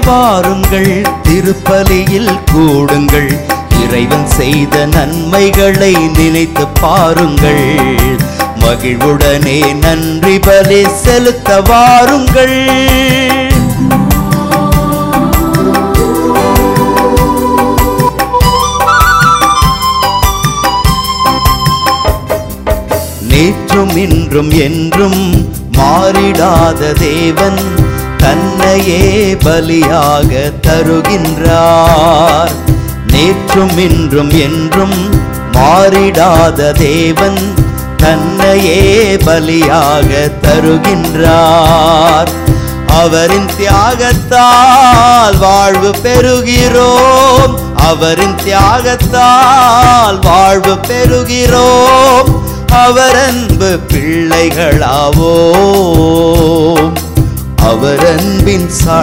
வாருங்கள் திருப்பலியில் கூடுங்கள் இறைவன் செய்த நன்மைகளை நினைத்து பாருங்கள் மகிழ்வுடனே நன்றி பலி செலுத்த வாருங்கள் நேற்றும் இன்றும் என்றும் மாறிடாத தேவன் தன்னையே பலியாக தருகின்றார் நேற்றும் இன்றும் என்றும் மாறிடாத தேவன் தன்னையே பலியாக தருகின்றார் அவரின் தியாகத்தால் வாழ்வு பெறுகிறோம் அவரின் தியாகத்தால் வாழ்வு பெறுகிறோம் அவர் அன்பு பிள்ளைகளாவோம் அவர் அன்பின்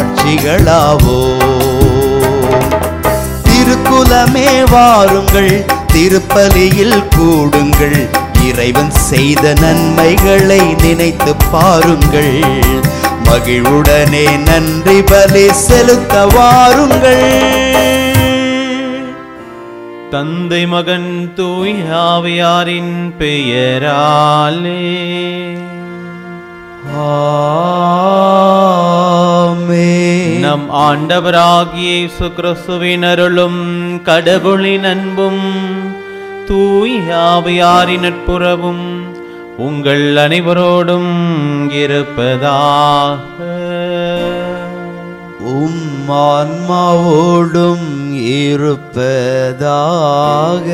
சாட்சிகளாவோம் திருக்குலமே வாருங்கள் திருப்பலியில் கூடுங்கள் இறைவன் செய்த நன்மைகளை நினைத்து பாருங்கள் மகிழ்வுடனே நன்றி பலி செலுத்த வாருங்கள் தந்தை மகன் தூய் ஆவியாரின் பெயராலே ஆமென். நம் ஆண்டவராகிய இயேசு கிறிஸ்துவின் அருளும் கடவுளின் அன்பும் தூய் ஆவியாரின் நட்புறவும் உங்கள் அனைவரோடும் இருப்பதாக உம் ஆன்மாவோடும் இருப்பதாக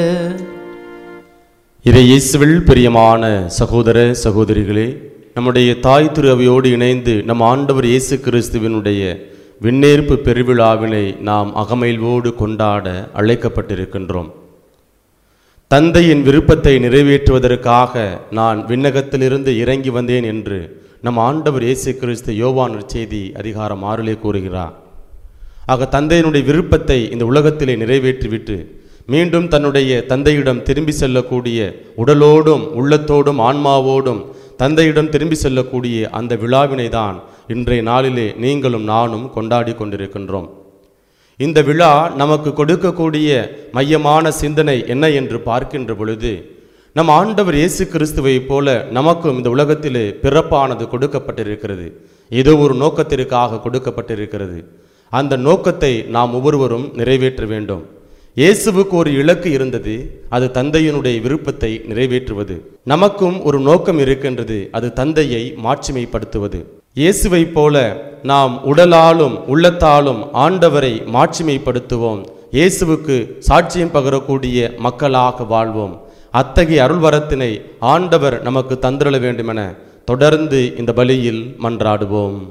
இறை இயேசுவில் பிரியமான சகோதர சகோதரிகளே நம்முடைய தாய் திரு அவையோடு இணைந்து நம் ஆண்டவர் இயேசு கிறிஸ்துவினுடைய விண்ணேற்பு பெருவிழாவினை நாம் அகமகிழ்வோடு கொண்டாட அழைக்கப்பட்டிருக்கின்றோம் தந்தையின் விருப்பத்தை நிறைவேற்றுவதற்காக நான் விண்ணகத்திலிருந்து இறங்கி வந்தேன் என்று நம் ஆண்டவர் இயேசு கிறிஸ்து யோவான் செய்தி அதிகாரம் ஆறிலே கூறுகிறார் ஆக தந்தையினுடைய விருப்பத்தை இந்த உலகத்திலே நிறைவேற்றிவிட்டு மீண்டும் தன்னுடைய தந்தையிடம் திரும்பி செல்லக்கூடிய உடலோடும் உள்ளத்தோடும் ஆன்மாவோடும் தந்தையிடம் திரும்பி செல்லக்கூடிய அந்த விழாவினை தான் இன்றைய நாளிலே நீங்களும் நானும் கொண்டாடி கொண்டிருக்கின்றோம் இந்த விழா நமக்கு கொடுக்கக்கூடிய மையமான சிந்தனை என்ன என்று பார்க்கின்ற பொழுது நம் ஆண்டவர் இயேசு கிறிஸ்துவைப் போல நமக்கும் இந்த உலகத்திலே பிறப்பானது கொடுக்கப்பட்டிருக்கிறது ஏதோ ஒரு நோக்கத்திற்காக கொடுக்கப்பட்டிருக்கிறது அந்த நோக்கத்தை நாம் ஒவ்வொருவரும் நிறைவேற்ற வேண்டும் இயேசுவுக்கு ஒரு இலக்கு இருந்தது அது தந்தையினுடைய விருப்பத்தை நிறைவேற்றுவது நமக்கும் ஒரு நோக்கம் இருக்கின்றது அது தந்தையை மாட்சிமைப்படுத்துவது இயேசுவைப் போல நாம் உடலாலும் உள்ளத்தாலும் ஆண்டவரை மாட்சிமைப்படுத்துவோம் இயேசுவுக்கு சாட்சியம் பகரக்கூடிய மக்களாக வாழ்வோம் அத்தகைய அருள்வரத்தினை ஆண்டவர் நமக்கு தந்திரள வேண்டுமென தொடர்ந்து இந்த பலியில் மன்றாடுவோம்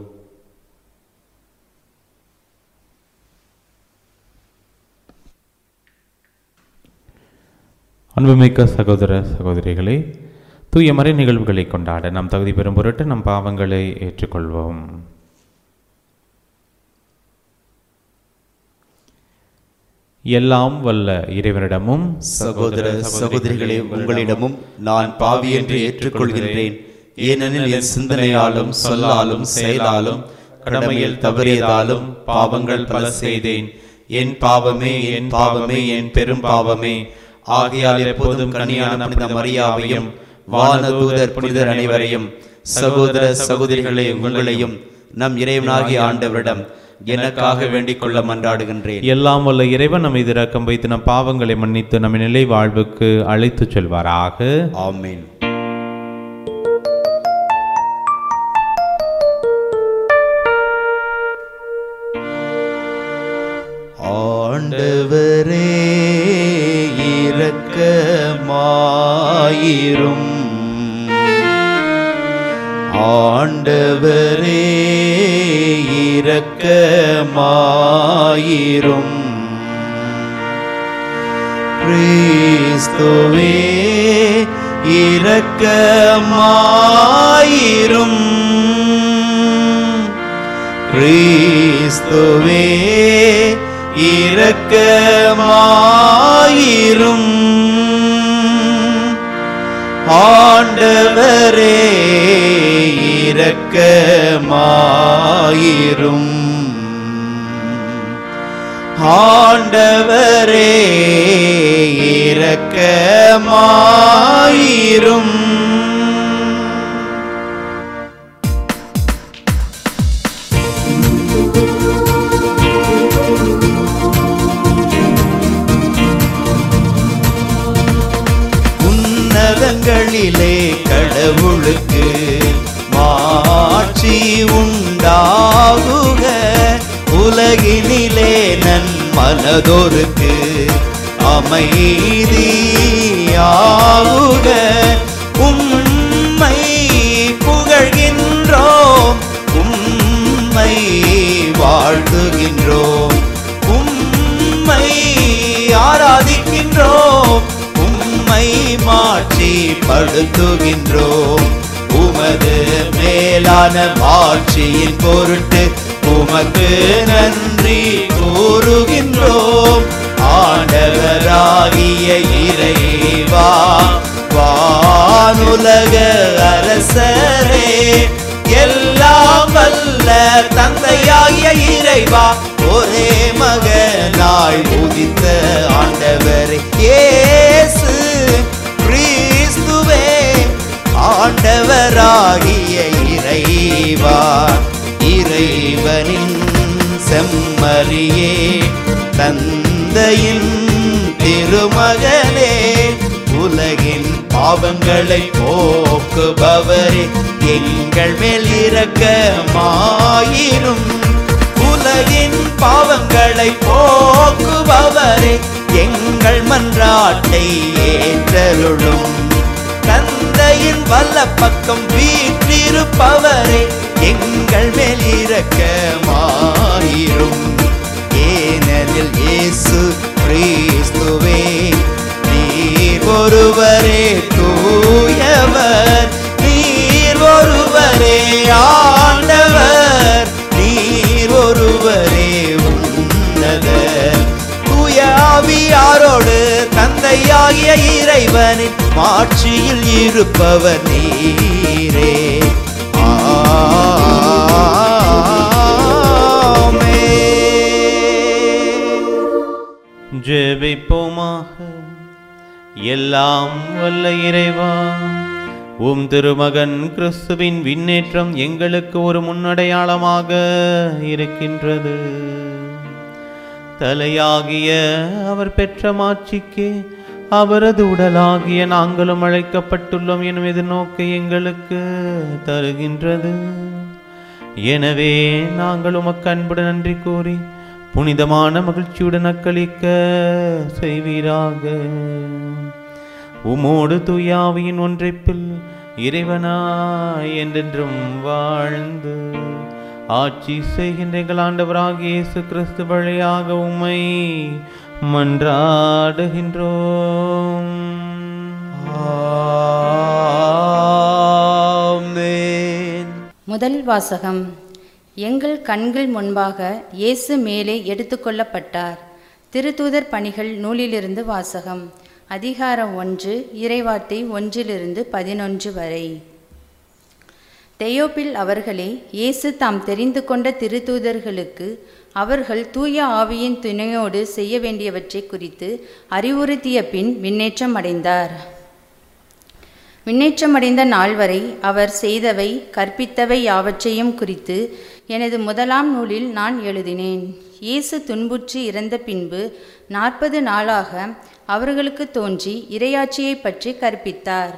அன்புமிக்க சகோதர சகோதரிகளே தூய மறை நிகழ்வுகளை கொண்டாட நாம் தகுதி பெறும் பொருட்டு நம் பாவங்களை ஏற்றுக்கொள்வோம் எல்லாம் வல்ல இறைவனிடமும் சகோதர சகோதரிகளே உங்களிடமும் நான் பாவி என்று ஏற்றுக்கொள்கின்றேன் ஏனெனில் என் சிந்தனையாலும் சொல்லாலும் செயலாலும் கடமையில் தவறியதாலும் பாவங்கள் பல செய்தேன் என் பாவமே என் பாவமே என் பெரும் பாவமே ஆகையால் எப்போதும் கனியான புனித மரியாவையும் வானதூதர் புனிதர் அனைவரையும் சகோதர சகோதரிகளே உங்களையும் நம் இறைவனாகிய ஆண்டவரிடம் எனக்காக வேண்டிக் கொள்ள மன்றாடுகின்றேன் எல்லாம் வல்ல இறைவன் நம்மை இரக்கம் வைத்து நம் பாவங்களை மன்னித்து நம்ம நிலை வாழ்வுக்கு அழைத்துச் செல்வாராக ஆமென் ஆண்டவரே இரக்கமாயிரும் ஆண்டவரே இரக்கமாயிரும் கிறிஸ்துவே இரக்கமாயிரும் கிறிஸ்துவே இரக்கமாயிரும் ஆண்டவரே இரக்கமாயிரும் ஆண்டவரே இரக்கமாயிரும் உன்னதங்களிலே கடவுளுக்கு மாட்சி உண்டாகுக உலகினிலே நன் மனதோருக்கு அமைதியாகுக உம்மை புகழ்கின்றோம் உம்மை வாழ்த்துகின்றோம் உம்மை ஆராதிக்கின்றோம் உம்மை மாற்றி படுத்துகின்றோம் உமது மேலான மாட்சியின் பொருட்டு உமக்கு நன்றி கூறுகின்றோம் ஆண்டவராகிய இறைவா வானுலக அரசரே எல்லாம் வல்ல தந்தையாகிய இறைவா ஒரே மகனாய் உதித்த ஆண்டவரே இயேசு கிறிஸ்துவே ஆண்டவராகிய இறைவா இறைவனின் செம்மறியே தந்தையின் திருமகனே உலகின் பாவங்களை போக்குபவரே எங்கள் மேல் இரக்கமாயிரும் உலகின் பாவங்களை போக்குபவரே எங்கள் மன்றாட்டை ஏற்றருளும் தந்தையின் வல்ல பக்கம் வீற்றிருப்பவரே எங்கள் மேல் இரக்கமாயிரும் ஏனெனில் இயேசு கிறிஸ்துவே நீர் ஒருவரே தூயவர் நீர் ஒருவரே ஆண்டவர் நீர் ஒருவரே உன்னதர் தூய ஆவியாரோடு தந்தையாகிய இறைவனின் மாட்சியில் இருப்பவர் நீரே ஆமென். ஜெபிப்போமாக எல்லாம் வல்ல இறைவா உம் திருமகன் கிறிஸ்துவின் விண்ணேற்றம் எங்களுக்கு ஒரு முன்னடையாளமாக இருக்கின்றது தலையாகிய அவர் பெற்ற மாட்சிக்கு அவரது உடலாகிய நாங்களும் அழைக்கப்பட்டுள்ளோம் எனும் எதிர்நோக்கை எங்களுக்கு தருகின்றது எனவே நாங்கள் உமக்கு அன்புடன் நன்றி கூறி புனிதமான மகிழ்ச்சியுடன் அக்களிக்க செய்வீராக உமோடு தூயாவியின் ஒன்றைப்பில் இறைவனாய் என்றென்றும் வாழ்ந்து ஆட்சி செய்கின்ற எங்கள் ஆண்டவராகிய இயேசு கிறிஸ்து வழியாக உம்மை மன்றாடுகின்றோம் ஆமென். முதல் வாசகம் எங்கள் கண்கள் முன்பாக இயேசு மேலே எடுத்துக்கொள்ளப்பட்டார் திருத்தூதர் பணிகள் நூலிலிருந்து வாசகம் அதிகாரம் ஒன்று இறைவார்த்தை ஒன்றிலிருந்து பதினொன்று வரை தெயோப்பில் அவர்களே இயேசு தாம் தெரிந்து கொண்ட திருத்தூதர்களுக்கு அவர்கள் தூய ஆவியின் துணையோடு செய்ய வேண்டியவற்றை குறித்து அறிவுறுத்திய பின் விண்ணேற்றம் அடைந்தார் விண்ணேற்றமடைந்த நாள் வரை அவர் செய்தவை கற்பித்தவை யாவற்றையும் குறித்து எனது முதலாம் நூலில் நான் எழுதினேன் இயேசு துன்புற்று இறந்த பின்பு நாற்பது நாளாக அவர்களுக்கு தோன்றி இறையாட்சியை பற்றி கற்பித்தார்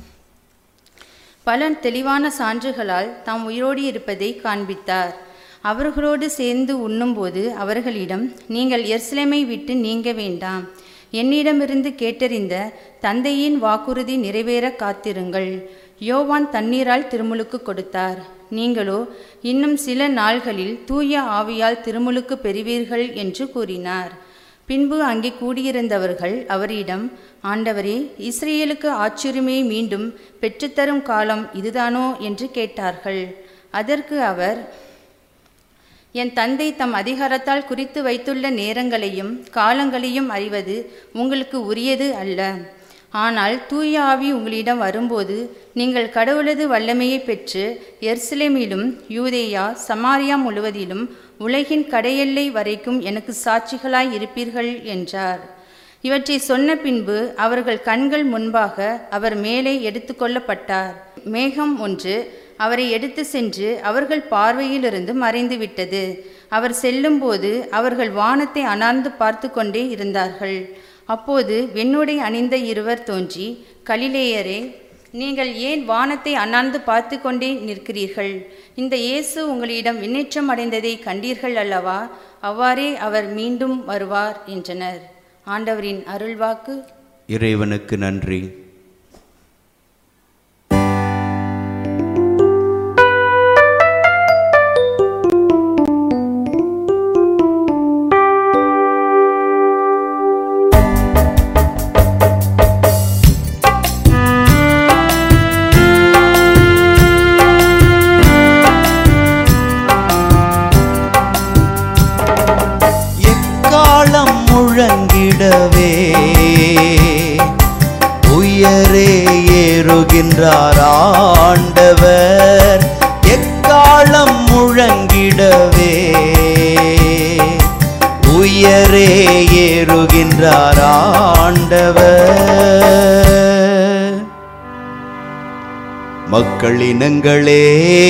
பல தெளிவான சான்றுகளால் தாம் உயிரோடு இருப்பதை காண்பித்தார் அவர்களோடு சேர்ந்து உண்ணும்போது அவர்களிடம் நீங்கள் எருசலேமை விட்டு நீங்க வேண்டாம் என்னிடமிருந்து கேட்டறிந்த தந்தையின் வாக்குறுதி நிறைவேற காத்திருங்கள் யோவான் தண்ணீரால் திருமுழுக்கு கொடுத்தார் நீங்களோ இன்னும் சில நாள்களில் தூய ஆவியால் திருமுழுக்கு பெறுவீர்கள் என்று கூறினார் பின்பு அங்கே கூடியிருந்தவர்கள் அவரிடம் ஆண்டவரே இஸ்ரேலுக்கு ஆட்சியுரிமையை மீண்டும் பெற்றுத்தரும் காலம் இதுதானோ என்று கேட்டார்கள் அதற்கு அவர் என் தந்தை தம் அதிகாரத்தால் குறித்து வைத்துள்ள நேரங்களையும் காலங்களையும் அறிவது உங்களுக்கு உரியது அல்ல ஆனால் தூய ஆவி உங்களிடம் வரும்போது நீங்கள் கடவுளது வல்லமையை பெற்று எருசலேமிலும் யூதேயா சமாரியா முழுவதிலும் உலகின் கடையெல்லை வரைக்கும் எனக்கு சாட்சிகளாய் இருப்பீர்கள் என்றார் இவற்றை சொன்ன பின்பு அவர்கள் கண்கள் முன்பாக அவர் மேலே எடுத்துக்கொள்ளப்பட்டார் மேகம் ஒன்று அவரை எடுத்து சென்று அவர்கள் பார்வையிலிருந்து மறைந்து விட்டது அவர் செல்லும்போது அவர்கள் வானத்தை அனார்ந்து பார்த்து கொண்டே இருந்தார்கள் அப்போது வெண்ணுடை அணிந்த இருவர் தோன்றி கலிலேயரே நீங்கள் ஏன் வானத்தை அண்ணாந்து பார்த்து கொண்டே நிற்கிறீர்கள் இந்த இயேசு உங்களிடம் விண்ணேற்றம் அடைந்ததை கண்டீர்கள் அல்லவா அவ்வாறே அவர் மீண்டும் வருவார் என்றனர் ஆண்டவரின் அருள்வாக்கு இறைவனுக்கு நன்றி எக்காலம் முழங்கிடவே உயரே ஏறுகின்றார் ஆண்டவர் எக்காலம் முழங்கிடவே உயரே ஏறுகின்றார் ஆண்டவர் மக்களினங்களே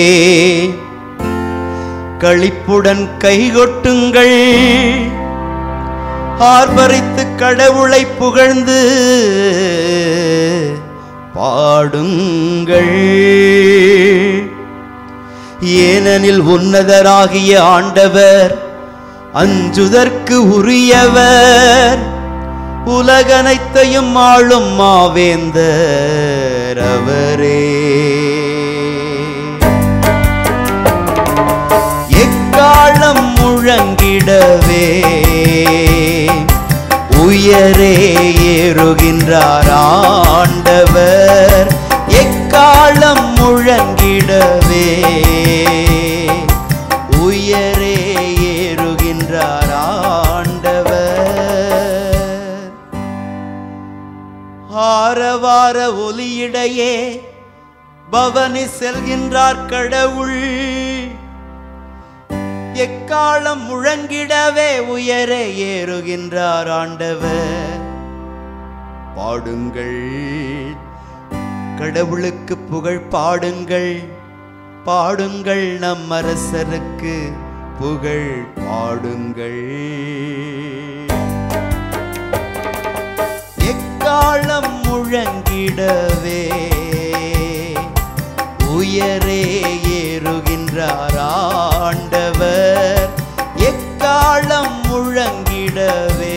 களிப்புடன் கைகொட்டுங்கள் ஆர்ப்பரித்து கடவுளை புகழ்ந்து பாடுங்கள் ஏனெனில் உன்னதராகிய ஆண்டவர் அஞ்சுதற்கு உரியவர் உலகனைத்தையும் ஆளும் மாவேந்தர் அவரே எக்காலம் முழங்கிடவே உயரே ஏறுகின்றார் ஆண்டவர் எக்காலம் முழங்கிடவே உயரே ஏறுகின்றார் ஆண்டவர் ஆரவார ஒலியிடையே பவனி செல்கின்றார் கடவுள் எக்காலம் முழங்கிடவே உயரே ஏறுகின்றார் ஆண்டவர் பாடுங்கள் கடவுளுக்கு புகழ் பாடுங்கள் பாடுங்கள் நம் அரசருக்கு புகழ் பாடுங்கள் எக்காலம் முழங்கிடவே உயரே ஏறுகின்றார் ஆண்டவர் எக்காலம் முழங்கிடவே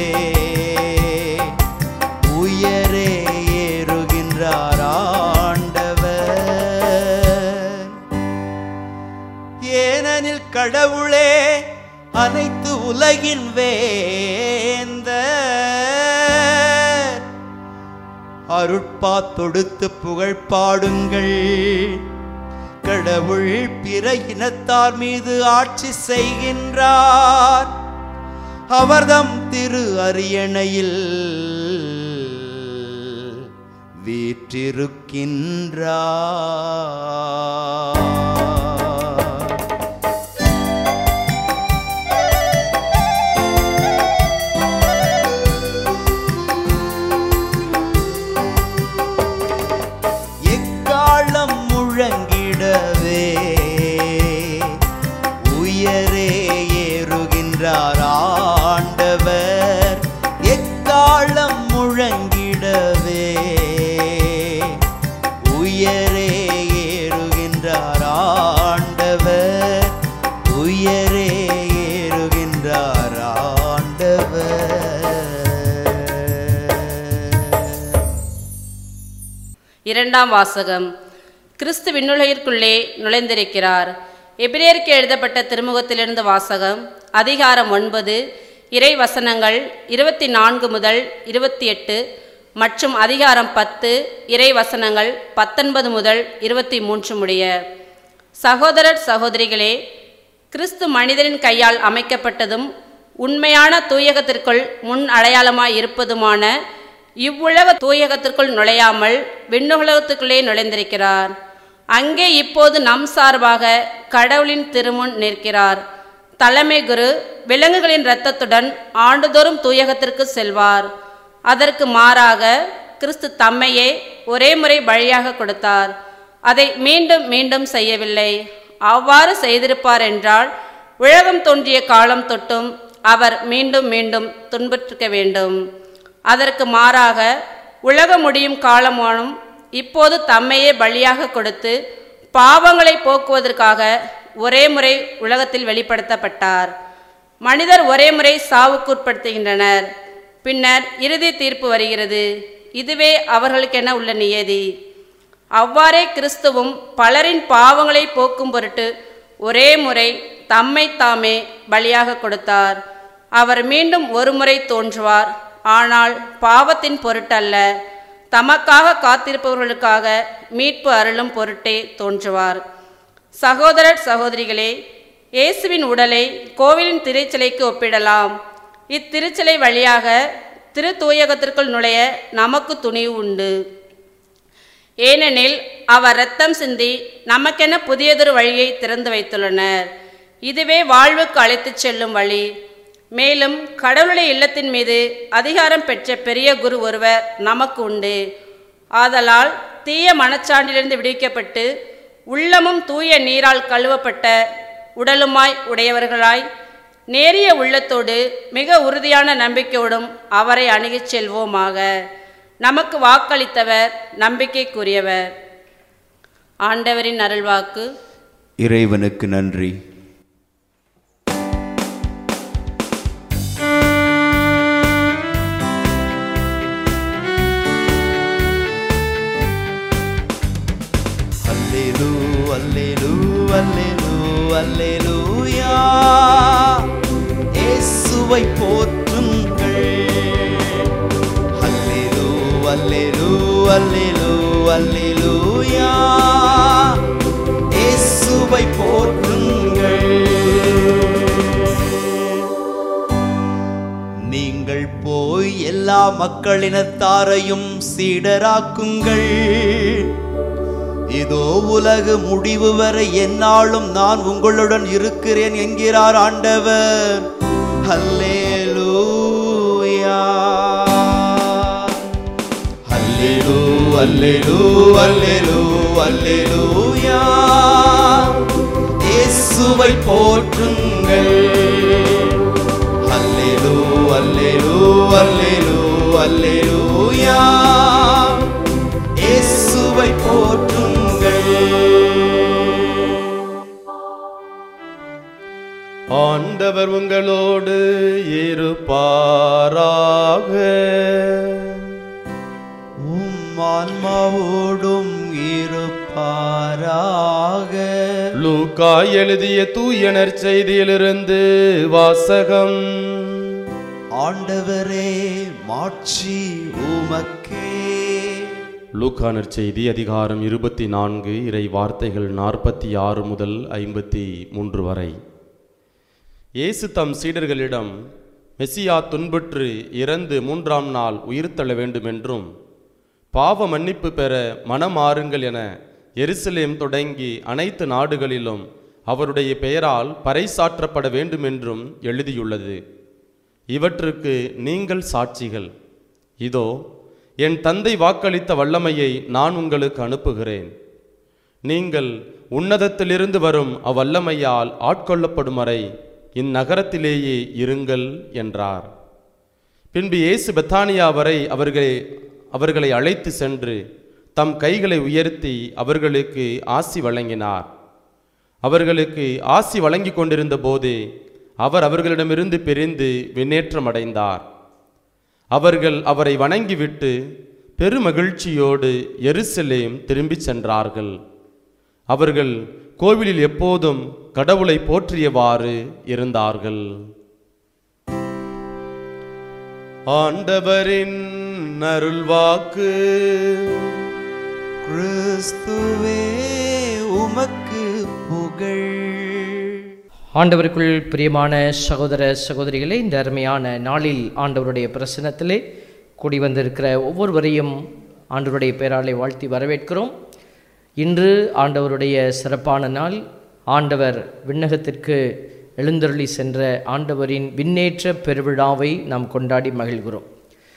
உயரே ஏறுகின்றார் ஆண்டவர் ஏனெனில் கடவுளே அனைத்து உலகின் வேந்தர் அருட்பா தொடுத்து புகழ் பாடுங்கள் கடவுள் பிற இனத்தார் மீது ஆட்சி செய்கின்றார் அவர்தம் திரு அரியணையில் வீற்றிருக்கின்றார் எக்காலம் முழங்கிடவே உயரே ஏறுகின்றார் ஆண்டவர் எக்காலம் முழங்கிடவே உயரே ஏறுகின்றார் ஆண்டவர் உயரே ஏறுகின்றார் ஆண்டவர் இரண்டாம் வாசகம் கிறிஸ்து விண்ணுலகிற்குள்ளே நுழைந்திருக்கிறார் எபிரேயருக்கு எழுதப்பட்ட திருமுகத்திலிருந்து வாசகம் அதிகாரம் ஒன்பது இறை வசனங்கள் இருபத்தி நான்கு முதல் இருபத்தி எட்டு மற்றும் அதிகாரம் பத்து இறை வசனங்கள் பத்தொன்பது முதல் இருபத்தி மூன்று முடிய சகோதரர் சகோதரிகளே கிறிஸ்து மனிதனின் கையால் அமைக்கப்பட்டதும் உண்மையான தூயகத்திற்குள் முன் அடையாளமாய் இருப்பதுமான இவ்வுலக தூயகத்திற்குள் நுழையாமல் விண்ணுலகத்துக்குள்ளே நுழைந்திருக்கிறார் அங்கே இப்போது நம் சார்பாக கடவுளின் திருமுன் நிற்கிறார் தலைமை குரு விலங்குகளின் இரத்தத்துடன் ஆண்டுதோறும் தூயகத்திற்கு செல்வார் அதற்கு மாறாக கிறிஸ்து தம்மையே ஒரே முறை பலியாக கொடுத்தார் அதை மீண்டும் மீண்டும் செய்யவில்லை அவ்வாறு செய்திருப்பார் என்றால் உலகம் தோன்றிய காலம் தொட்டும் அவர் மீண்டும் மீண்டும் துன்புற்றிருக்க வேண்டும் அதற்கு மாறாக உலகம் முடியும் காலமானும் இப்போது தம்மையே பலியாக கொடுத்து பாவங்களை போக்குவதற்காக ஒரே முறை உலகத்தில் வெளிப்படுத்தப்பட்டார் மனிதர் ஒரே முறை சாவுக்குட்படுத்துகின்றனர் பின்னர் இறுதி தீர்ப்பு வருகிறது இதுவே அவர்களுக்கென உள்ள நியதி அவ்வாறே கிறிஸ்துவும் பலரின் பாவங்களை போக்கும் பொருட்டு ஒரே முறை தம்மை தாமே பலியாக கொடுத்தார் அவர் மீண்டும் ஒரு முறை தோன்றுவார் ஆனால் பாவத்தின் பொருட்டல்ல தமக்காக காத்திருப்பவர்களுக்காக மீட்பு அருளும் பொருட்டே தோன்றுவார் சகோதரர் சகோதரிகளே இயேசுவின் உடலை கோவிலின் திருச்சிலைக்கு ஒப்பிடலாம் இத்திருச்சிலை வழியாக திரு தூயகத்திற்குள் நுழைய நமக்கு துணிவு உண்டு ஏனெனில் அவர் இரத்தம் சிந்தி நமக்கென புதியதொரு வழியை திறந்து வைத்துள்ளனர் இதுவே வாழ்வுக்கு அழைத்துச் செல்லும் வழி மேலும் கடவுளுடைய இல்லத்தின் மீது அதிகாரம் பெற்ற பெரிய குரு ஒருவர் நமக்கு உண்டு ஆதலால் தீய மனச்சான்றிலிருந்து விடுவிக்கப்பட்டு உள்ளமும் தூய நீரால் கழுவப்பட்ட உடலுமாய் உடையவர்களாய் நேரிய உள்ளத்தோடு மிக உறுதியான நம்பிக்கையோடும் அவரை அணுகிச் செல்வோமாக நமக்கு வாக்களித்தவர் நம்பிக்கைக்குரியவர் ஆண்டவரின் அருள்வாக்கு இறைவனுக்கு நன்றி அல்லேலூ அல்லேலூ அல்லேலூ அல்லேலூயா இயேசுவை போற்றுங்கள் அல்லேலூ அல்லேலூ அல்லேலூ அல்லேலூயா இயேசுவை போற்றுங்கள் நீங்கள் போய் எல்லா மக்களினத்தாரையும் சீடராக்குங்கள் இதோ உலகு முடிவு வரை எந்நாளும் நான் உங்களுடன் இருக்கிறேன் என்கிறார் ஆண்டவர் அல்லேலூயா அல்லேலூ அல்லேலூ அல்லேலூ அல்லேலூயா இயேசுவை போற்றுங்கள் அல்லேலூ அல்லேலூ அல்லேலூ அல்லேலூயா இயேசுவை போற்றுங்கள் ஆண்டவர் உங்களோடு இருப்பாராக உம் ஆன்மாவோடும் இருப்பாராக லூக்கா எழுதிய தூயனர் செய்தியிலிருந்து வாசகம் ஆண்டவரே மாட்சி உமக்கே லூக்கானர் செய்தி அதிகாரம் இருபத்தி நான்கு இறை வார்த்தைகள் நாற்பத்தி ஆறு முதல் ஐம்பத்தி மூன்று வரை இயேசு தம் சீடர்களிடம் மெசியா துன்புற்று இறந்து மூன்றாம் நாள் உயிர்த்தெழ வேண்டுமென்றும் பாவ மன்னிப்பு பெற மனமாறுங்கள் என எருசலேம் தொடங்கி அனைத்து நாடுகளிலும் அவருடைய பெயரால் பறைசாற்றப்பட வேண்டுமென்றும் எழுதியுள்ளது இவற்றுக்கு நீங்கள் சாட்சிகள் இதோ என் தந்தை வாக்களித்த வல்லமையை நான் உங்களுக்கு அனுப்புகிறேன் நீங்கள் உன்னதத்திலிருந்து வரும் அவ்வல்லமையால் ஆட்கொள்ளப்படும் வரை இந்நகரத்திலேயே இருங்கள் என்றார் பின்பு இயேசு பெத்தானியா வரை அவர்களை அவர்களை அழைத்து சென்று தம் கைகளை உயர்த்தி அவர்களுக்கு ஆசி வழங்கினார் அவர்களுக்கு ஆசி வழங்கி கொண்டிருந்த போதே அவர் அவர்களிடமிருந்து பிரிந்து விண்ணேற்றமடைந்தார் அவர்கள் அவரை வணங்கிவிட்டு பெருமகிழ்ச்சியோடு எருசலேம் திரும்பிச் சென்றார்கள் அவர்கள் கோவிலில் எப்போதும் கடவுளை போற்றியவாறு இருந்தார்கள் ஆண்டவரின் அருள்வாக்கு கிறிஸ்துவே உமக்கு புகழ் ஆண்டவருக்குள் பிரியமான சகோதர சகோதரிகளே இந்த அருமையான நாளில் ஆண்டவருடைய பிரசனத்திலே கூடி வந்திருக்கிற ஒவ்வொருவரையும் ஆண்டவருடைய பெயராலே வாழ்த்தி வரவேற்கிறோம் இன்று ஆண்டவருடைய சிறப்பான நாள் ஆண்டவர் விண்ணகத்திற்கு எழுந்தருளி சென்ற ஆண்டவரின் விண்ணேற்ற பெருவிழாவை நாம் கொண்டாடி மகிழ்கிறோம்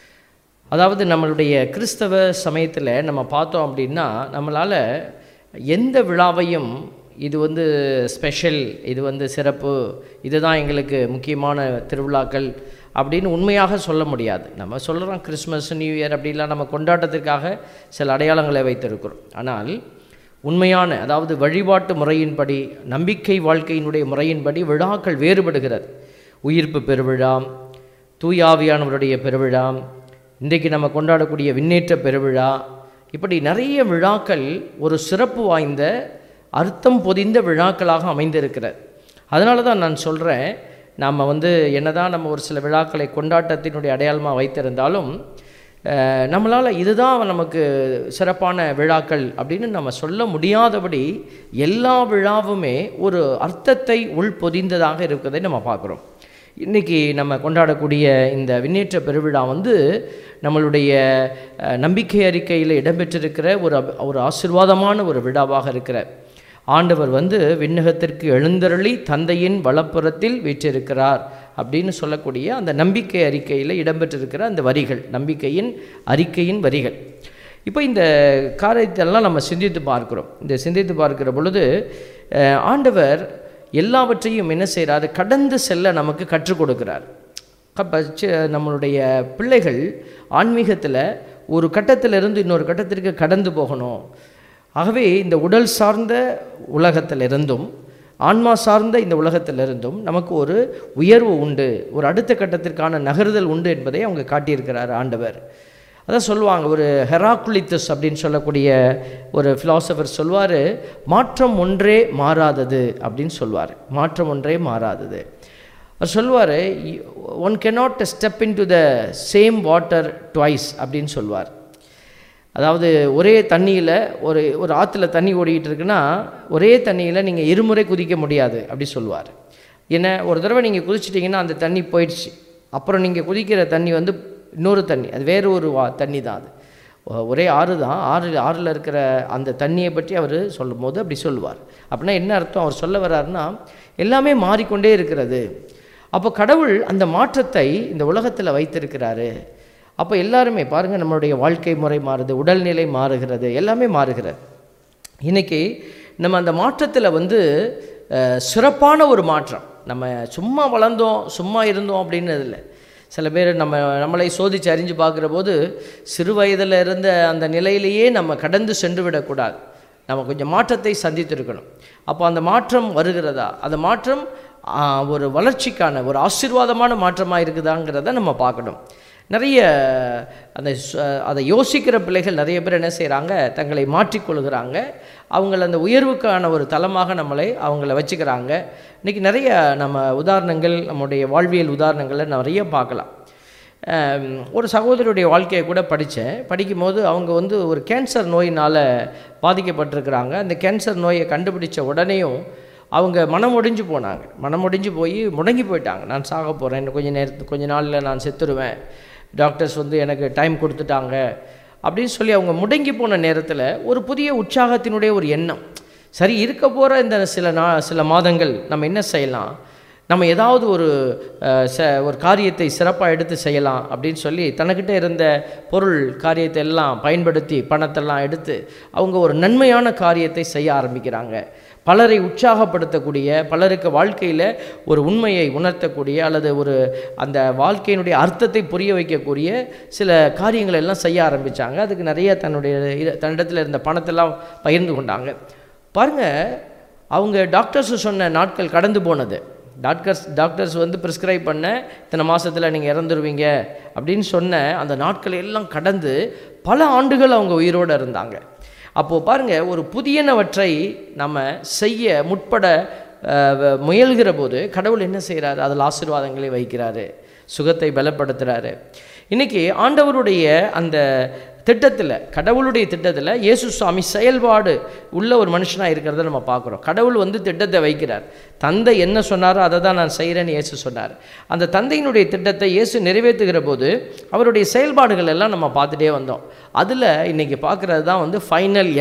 அதாவது நம்மளுடைய கிறிஸ்தவ சமயத்தில் நம்ம பார்த்தோம் அப்படின்னா நம்மளால் எந்த விழாவையும் இது வந்து ஸ்பெஷல் இது வந்து சிறப்பு இதுதான் எங்களுக்கு முக்கியமான திருவிழாக்கள் அப்படின்னு உண்மையாக சொல்ல முடியாது நம்ம சொல்கிறோம் கிறிஸ்மஸ் நியூ இயர் அப்படிலாம் நம்ம கொண்டாட்டத்திற்காக சில அடையாளங்களை வைத்திருக்கிறோம் ஆனால் உண்மையான அதாவது வழிபாட்டு முறையின்படி நம்பிக்கை வாழ்க்கையினுடைய முறையின்படி விழாக்கள் வேறுபடுகிறது உயிர்ப்பு பெருவிழா தூயாவியானவருடைய பெருவிழா இன்றைக்கு நம்ம கொண்டாடக்கூடிய விண்ணேற்ற பெருவிழா இப்படி நிறைய விழாக்கள் ஒரு சிறப்பு வாய்ந்த அர்த்தம் பொதிந்த விழாக்களாக அமைந்திருக்கிறது அதனால தான் நான் சொல்கிறேன் நாம் வந்து என்னதான் நம்ம ஒரு சில விழாக்களை கொண்டாட்டத்தினுடைய அடையாளமாக வைத்திருந்தாலும் அஹ், நம்மளால் இதுதான் நமக்கு சிறப்பான விழாக்கள் அப்படின்னு நம்ம சொல்ல முடியாதபடி எல்லா விழாவுமே ஒரு அர்த்தத்தை உள்பொதிந்ததாக இருக்கிறதை நம்ம பார்க்குறோம் இன்றைக்கி நம்ம கொண்டாடக்கூடிய இந்த விண்ணேற்ற பெருவிழா வந்து நம்மளுடைய அஹ், நம்பிக்கை அறிக்கையில் இடம்பெற்றிருக்கிற ஒரு அப- ஒரு ஆசிர்வாதமான ஒரு விழாவாக இருக்கிற ஆண்டவர் வந்து விண்ணகத்திற்கு எழுந்தருளி தந்தையின் வலப்புறத்தில் வீற்றிருக்கிறார் அப்படின்னு சொல்லக்கூடிய அந்த நம்பிக்கை அறிக்கையில் இடம்பெற்றிருக்கிற அந்த வரிகள் நம்பிக்கையின் அறிக்கையின் வரிகள் இப்போ இந்த காரியத்தெல்லாம் நம்ம சிந்தித்து பார்க்கிறோம் இந்த சிந்தித்து பார்க்கிற பொழுது அஹ், ஆண்டவர் எல்லாவற்றையும் என்ன செய்கிறாரு கடந்து செல்ல நமக்கு கற்றுக் கொடுக்கிறார் அப்போ நம்மளுடைய பிள்ளைகள் ஆன்மீகத்தில் ஒரு கட்டத்திலிருந்து இன்னொரு கட்டத்திற்கு கடந்து போகணும் ஆகவே இந்த உடல் சார்ந்த உலகத்திலிருந்தும் ஆன்மா சார்ந்த இந்த உலகத்திலிருந்தும் நமக்கு ஒரு உயர்வு உண்டு ஒரு அடுத்த கட்டத்திற்கான நகருதல் உண்டு என்பதை அவங்க காட்டியிருக்கிறார் ஆண்டவர் அதான் சொல்லுவாங்க ஒரு ஹெராக்குலித்தஸ் அப்படின்னு சொல்லக்கூடிய ஒரு ஃபிலாசபர் சொல்வார் மாற்றம் ஒன்றே மாறாதது அப்படின்னு சொல்வார் மாற்றம் ஒன்றே மாறாதது அவர் சொல்லுவார் one cannot step into the same water twice அப்படின்னு சொல்வார் அதாவது ஒரே தண்ணியில் ஒரு ஒரு ஆற்றுல தண்ணி ஓடிக்கிட்டு இருக்குன்னா ஒரே தண்ணியில் நீங்கள் இருமுறை குதிக்க முடியாது அப்படி சொல்லுவார் என்ன ஒரு தடவை நீங்கள் குதிச்சிட்டிங்கன்னா அந்த தண்ணி போயிடுச்சு அப்புறம் நீங்கள் குதிக்கிற தண்ணி வந்து இன்னொரு தண்ணி அது வேறு ஒரு வா தண்ணி தான் அது ஒ- ஒரே ஆறு தான் ஆறு ஆறில் இருக்கிற அந்த தண்ணியை பற்றி அவர் சொல்லும்போது அப்படி சொல்லுவார் அப்படின்னா என்ன அர்த்தம் அவர் சொல்ல வர்றாருன்னா எல்லாமே மாறிக்கொண்டே இருக்கிறது அப்போ கடவுள் அந்த மாற்றத்தை இந்த உலகத்தில் வைத்திருக்கிறாரு அப்போ எல்லாருமே பாருங்கள் நம்மளுடைய வாழ்க்கை முறை மாறுது உடல்நிலை மாறுகிறது எல்லாமே மாறுகிறது இன்னைக்கு நம்ம அந்த மாற்றத்தில் வந்து அஹ், சிறப்பான ஒரு மாற்றம் நம்ம சும்மா வளர்ந்தோம் சும்மா இருந்தோம் அப்படின்னு இல்லை சில பேர் நம்ம நம்மளை சோதித்து அறிஞ்சு பார்க்குற போது சிறு வயதில் இருந்த அந்த நிலையிலேயே நம்ம கடந்து சென்று விடக்கூடாது நம்ம கொஞ்சம் மாற்றத்தை சந்தித்திருக்கணும் அப்போ அந்த மாற்றம் வருகிறதா அந்த மாற்றம் ஆ, ஒரு வளர்ச்சிக்கான ஒரு ஆசீர்வாதமான மாற்றமாக இருக்குதாங்கிறத நம்ம பார்க்கணும் நிறைய அந்த ச- அதை யோசிக்கிற பிள்ளைகள் நிறைய பேர் என்ன செய்கிறாங்க தங்களை மாற்றிக்கொள்கிறாங்க அவங்கள அந்த உயர்வுக்கான ஒரு தளமாக நம்மளை அவங்கள வச்சுக்கிறாங்க இன்றைக்கி நிறைய நம்ம உதாரணங்கள் நம்முடைய வாழ்வியல் உதாரணங்களை நிறைய பார்க்கலாம் ஆம், ஒரு சகோதரியுடைய வாழ்க்கையை கூட படித்தேன் படிக்கும்போது அவங்க வந்து ஒரு கேன்சர் நோயினால் பாதிக்கப்பட்டிருக்கிறாங்க அந்த கேன்சர் நோயை கண்டுபிடிச்ச உடனேயும் அவங்க மனம் ஒடிஞ்சு போனாங்க மனம் ஒடிஞ்சு போய் முடங்கி போயிட்டாங்க நான் சாக போகிறேன் இன்னும் கொஞ்சம் நேரத்து கொஞ்ச நாளில் நான் செத்துருவேன் டாக்டர்ஸ் வந்து எனக்கு டைம் கொடுத்துட்டாங்க அப்படின்னு சொல்லி அவங்க முடங்கி போன நேரத்தில் ஒரு புதிய உற்சாகத்தினுடைய ஒரு எண்ணம் சரி இருக்க போகிற இந்த சில நா சில மாதங்கள் நம்ம என்ன செய்யலாம் நம்ம ஏதாவது ஒரு அஹ், ச ஒரு காரியத்தை சிறப்பாக எடுத்து செய்யலாம் அப்படின்னு சொல்லி தனக்கிட்ட இருந்த பொருள் காரியத்தை எல்லாம் பயன்படுத்தி பணத்தெல்லாம் எடுத்து அவங்க ஒரு நன்மையான காரியத்தை செய்ய ஆரம்பிக்கிறாங்க பலரை உற்சாகப்படுத்தக்கூடிய பலருக்கு வாழ்க்கையில் ஒரு உண்மையை உணர்த்தக்கூடிய அல்லது ஒரு அந்த வாழ்க்கையினுடைய அர்த்தத்தை புரிய வைக்கக்கூடிய சில காரியங்களை எல்லாம் செய்ய ஆரம்பித்தாங்க அதுக்கு நிறைய தன்னுடைய இத- தன்னிடத்தில் இருந்த பணத்தெல்லாம் பகிர்ந்து கொண்டாங்க பாருங்க அவங்க டாக்டர்ஸ் சொன்ன நாட்கள் கடந்து போனது டாக்டர்ஸ் டாக்டர்ஸ் வந்து ப்ரிஸ்கிரைப் பண்ண இத்தனை மாதத்தில் நீங்கள் இறந்துருவீங்க அப்படின்னு சொன்ன அந்த நாட்கள் எல்லாம் கடந்து பல ஆண்டுகள் அவங்க உயிரோடு இருந்தாங்க அப்போது பாருங்கள் ஒரு புதியனவற்றை நம்ம செய்ய முற்பட அஹ், வ- முயல்கிற போது கடவுள் என்ன செய்கிறாரு அதில் ஆசீர்வாதங்களை வைக்கிறாரு சுகத்தை பலப்படுத்துகிறாரு இன்னைக்கு ஆண்டவருடைய அந்த திட்டத்தில் கடவுளுடைய திட்டத்தில் இயேசு சுவாமி செயல்பாடு உள்ள ஒரு மனுஷனாக இருக்கிறத நம்ம பார்க்குறோம் கடவுள் வந்து திட்டத்தை வைக்கிறார் தந்தை என்ன சொன்னாரோ அதை தான் நான் செய்கிறேன்னு இயேசு சொன்னார் அந்த தந்தையினுடைய திட்டத்தை இயேசு நிறைவேற்றுகிற போது அவருடைய செயல்பாடுகள் எல்லாம் நம்ம பார்த்துட்டே வந்தோம் அதில் இன்றைக்கி பார்க்குறது தான் வந்து ஃபைனல் எண்டு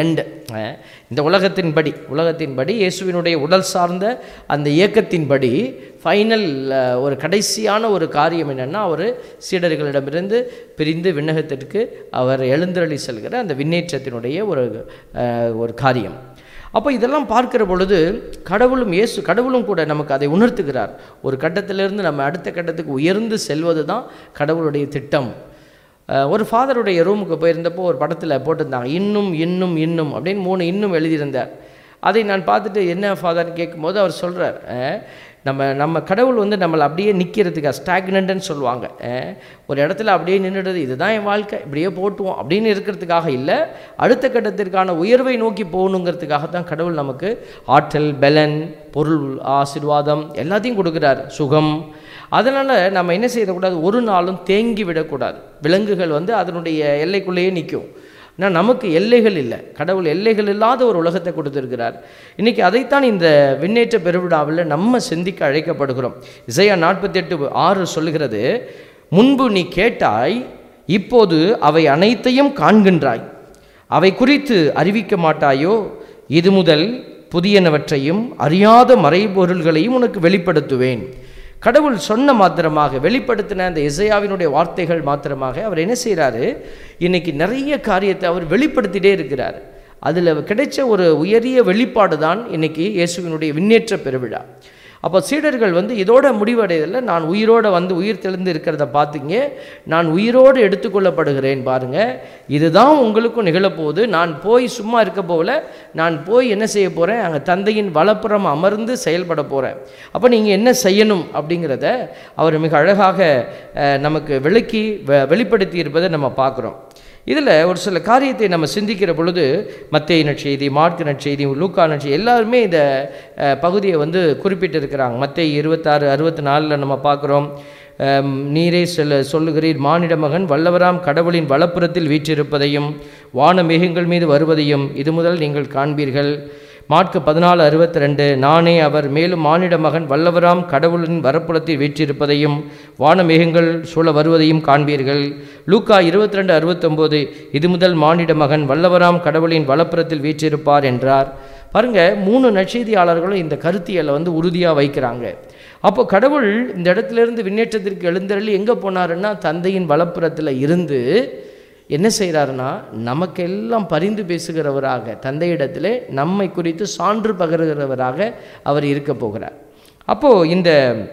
அஹ், இந்த உலகத்தின்படி உலகத்தின்படி இயேசுவினுடைய உடல் சார்ந்த அந்த இயக்கத்தின்படி ஃபைனல் ஒரு கடைசியான ஒரு காரியம் என்னென்னா அவர் சீடர்களிடமிருந்து பிரிந்து விண்ணகத்திற்கு அவர் எழுந்தருளி செல்கிற அந்த விண்ணேற்றத்தினுடைய ஒரு அஹ், ஒரு காரியம் அப்போ இதெல்லாம் பார்க்கிற பொழுது கடவுளும் இயேசு கடவுளும் கூட நமக்கு அதை உணர்த்துகிறார் ஒரு கட்டத்திலிருந்து நம்ம அடுத்த கட்டத்துக்கு உயர்ந்து செல்வது தான் கடவுளுடைய திட்டம் அஹ், ஒரு ஃபாதருடைய ரூமுக்கு போயிருந்தப்போ ஒரு படத்தில் போட்டிருந்தாங்க இன்னும் இன்னும் இன்னும் அப்படின்னு மூணு இன்னும் எழுதியிருந்தார் அதை நான் பார்த்துட்டு என்ன ஃபாதர்னு கேட்கும்போது அவர் சொல்கிறார் நம்ம நம்ம கடவுள் வந்து நம்மளை அப்படியே நிற்கிறதுக்கு ஸ்டாக்னண்ட்னு சொல்லுவாங்க அஹ், ஒரு இடத்துல அப்படியே நின்றுடுது இதுதான் என் வாழ்க்கை இப்படியே போட்டுவோம் அப்படின்னு இருக்கிறதுக்காக இல்லை அடுத்த கட்டத்திற்கான உயர்வை நோக்கி போகணுங்கிறதுக்காக தான் கடவுள் நமக்கு ஆற்றல் பலன் பொருள் ஆசீர்வாதம் எல்லாத்தையும் கொடுக்குறார் சுகம் அதனால் நம்ம என்ன செய்யக்கூடாது ஒரு நாளும் தேங்கி விடக்கூடாது விலங்குகள் வந்து அதனுடைய எல்லைக்குள்ளேயே நிற்கும் ஆனால் நமக்கு எல்லைகள் இல்லை கடவுள் எல்லைகள் இல்லாத ஒரு உலகத்தை கொடுத்திருக்கிறார் இன்றைக்கி அதைத்தான் இந்த விண்ணேற்ற பெருவிழாவில் நம்ம சிந்திக்க அழைக்கப்படுகிறோம் இசையா நாற்பத்தி எட்டு ஆறு சொல்லுகிறது முன்பு நீ கேட்டாய் இப்போது அவை அனைத்தையும் காண்கின்றாய் அவை குறித்து அறிவிக்க மாட்டாயோ இது முதல் புதியனவற்றையும் அறியாத மறைபொருள்களையும் உனக்கு வெளிப்படுத்துவேன் கடவுள் சொன்ன மாத்திரமாக வெளிப்படுத்தின அந்த இசையாவினுடைய வார்த்தைகள் மாத்திரமாக அவர் என்ன செய்கிறாரு இன்னைக்கு நிறைய காரியத்தை அவர் வெளிப்படுத்திட்டே இருக்கிறார் அதில் கிடைச்ச ஒரு உயரிய வெளிப்பாடு தான் இன்னைக்கு இயேசுவினுடைய விண்ணேற்ற பெருவிழா அப்போ சீடர்கள் வந்து இதோட முடிவடையதில்லை நான் உயிரோடு வந்து உயிர் தெளிந்து இருக்கிறத பார்த்தீங்க நான் உயிரோடு எடுத்துக்கொள்ளப்படுகிறேன் பாருங்க இதுதான் உங்களுக்கும் நிகழப்போகுது நான் போய் சும்மா இருக்க போகல நான் போய் என்ன செய்ய போகிறேன் அங்கே தந்தையின் வலப்புறம் அமர்ந்து செயல்பட போகிறேன் அப்போ நீங்கள் என்ன செய்யணும் அப்படிங்கிறத அவர் மிக அழகாக அஹ், நமக்கு விளக்கி வெ- வெளிப்படுத்தி இருப்பதை நம்ம பார்க்குறோம் இதில் ஒரு சில காரியத்தை நம்ம சிந்திக்கிற பொழுது மத்திய நற்செய்தி மார்க்கு நற்செய்தி லூக்கா நற்செய்தி எல்லாருமே இந்த அஹ், பகுதியை வந்து குறிப்பிட்டிருக்கிறாங்க மத்திய இருபத்தாறு அறுபத்தி நாலில் நம்ம பார்க்குறோம் அம், நீரே சொல்ல சொல்லுகிறீர் மானிட மகன் வல்லவராம் கடவுளின் வலப்புறத்தில் வீற்றிருப்பதையும் வான மேகங்கள் மீது வருவதையும் இது முதல் நீங்கள் காண்பீர்கள் மார்க்கு பதினாலு அறுபத்தி ரெண்டு நானே அவர் மேலும் மானிட மகன் வல்லவராம் கடவுளின் வரப்புலத்தில் வீற்றிருப்பதையும் வான மேகங்கள் சூழ வருவதையும் காண்பீர்கள் லூக்கா இருபத்தி ரெண்டு அறுபத்தொம்போது இது முதல் மானிட மகன் வல்லவராம் கடவுளின் வலப்புறத்தில் வீற்றிருப்பார் என்றார் பாருங்க மூணு நற்செய்தியாளர்களும் இந்த கருத்தியலை வந்து உறுதியாக வைக்கிறாங்க அப்போ கடவுள் இந்த இடத்துலேருந்து விண்ணேற்றத்திற்கு எழுந்தருளி எங்கே போனாருன்னா தந்தையின் வலப்புறத்தில் இருந்து என்ன செய்கிறாருன்னா நமக்கெல்லாம் பரிந்து பேசுகிறவராக தந்தையிடத்திலே நம்மை குறித்து சான்று பகருகிறவராக அவர் இருக்க போகிறார் அப்போது இந்த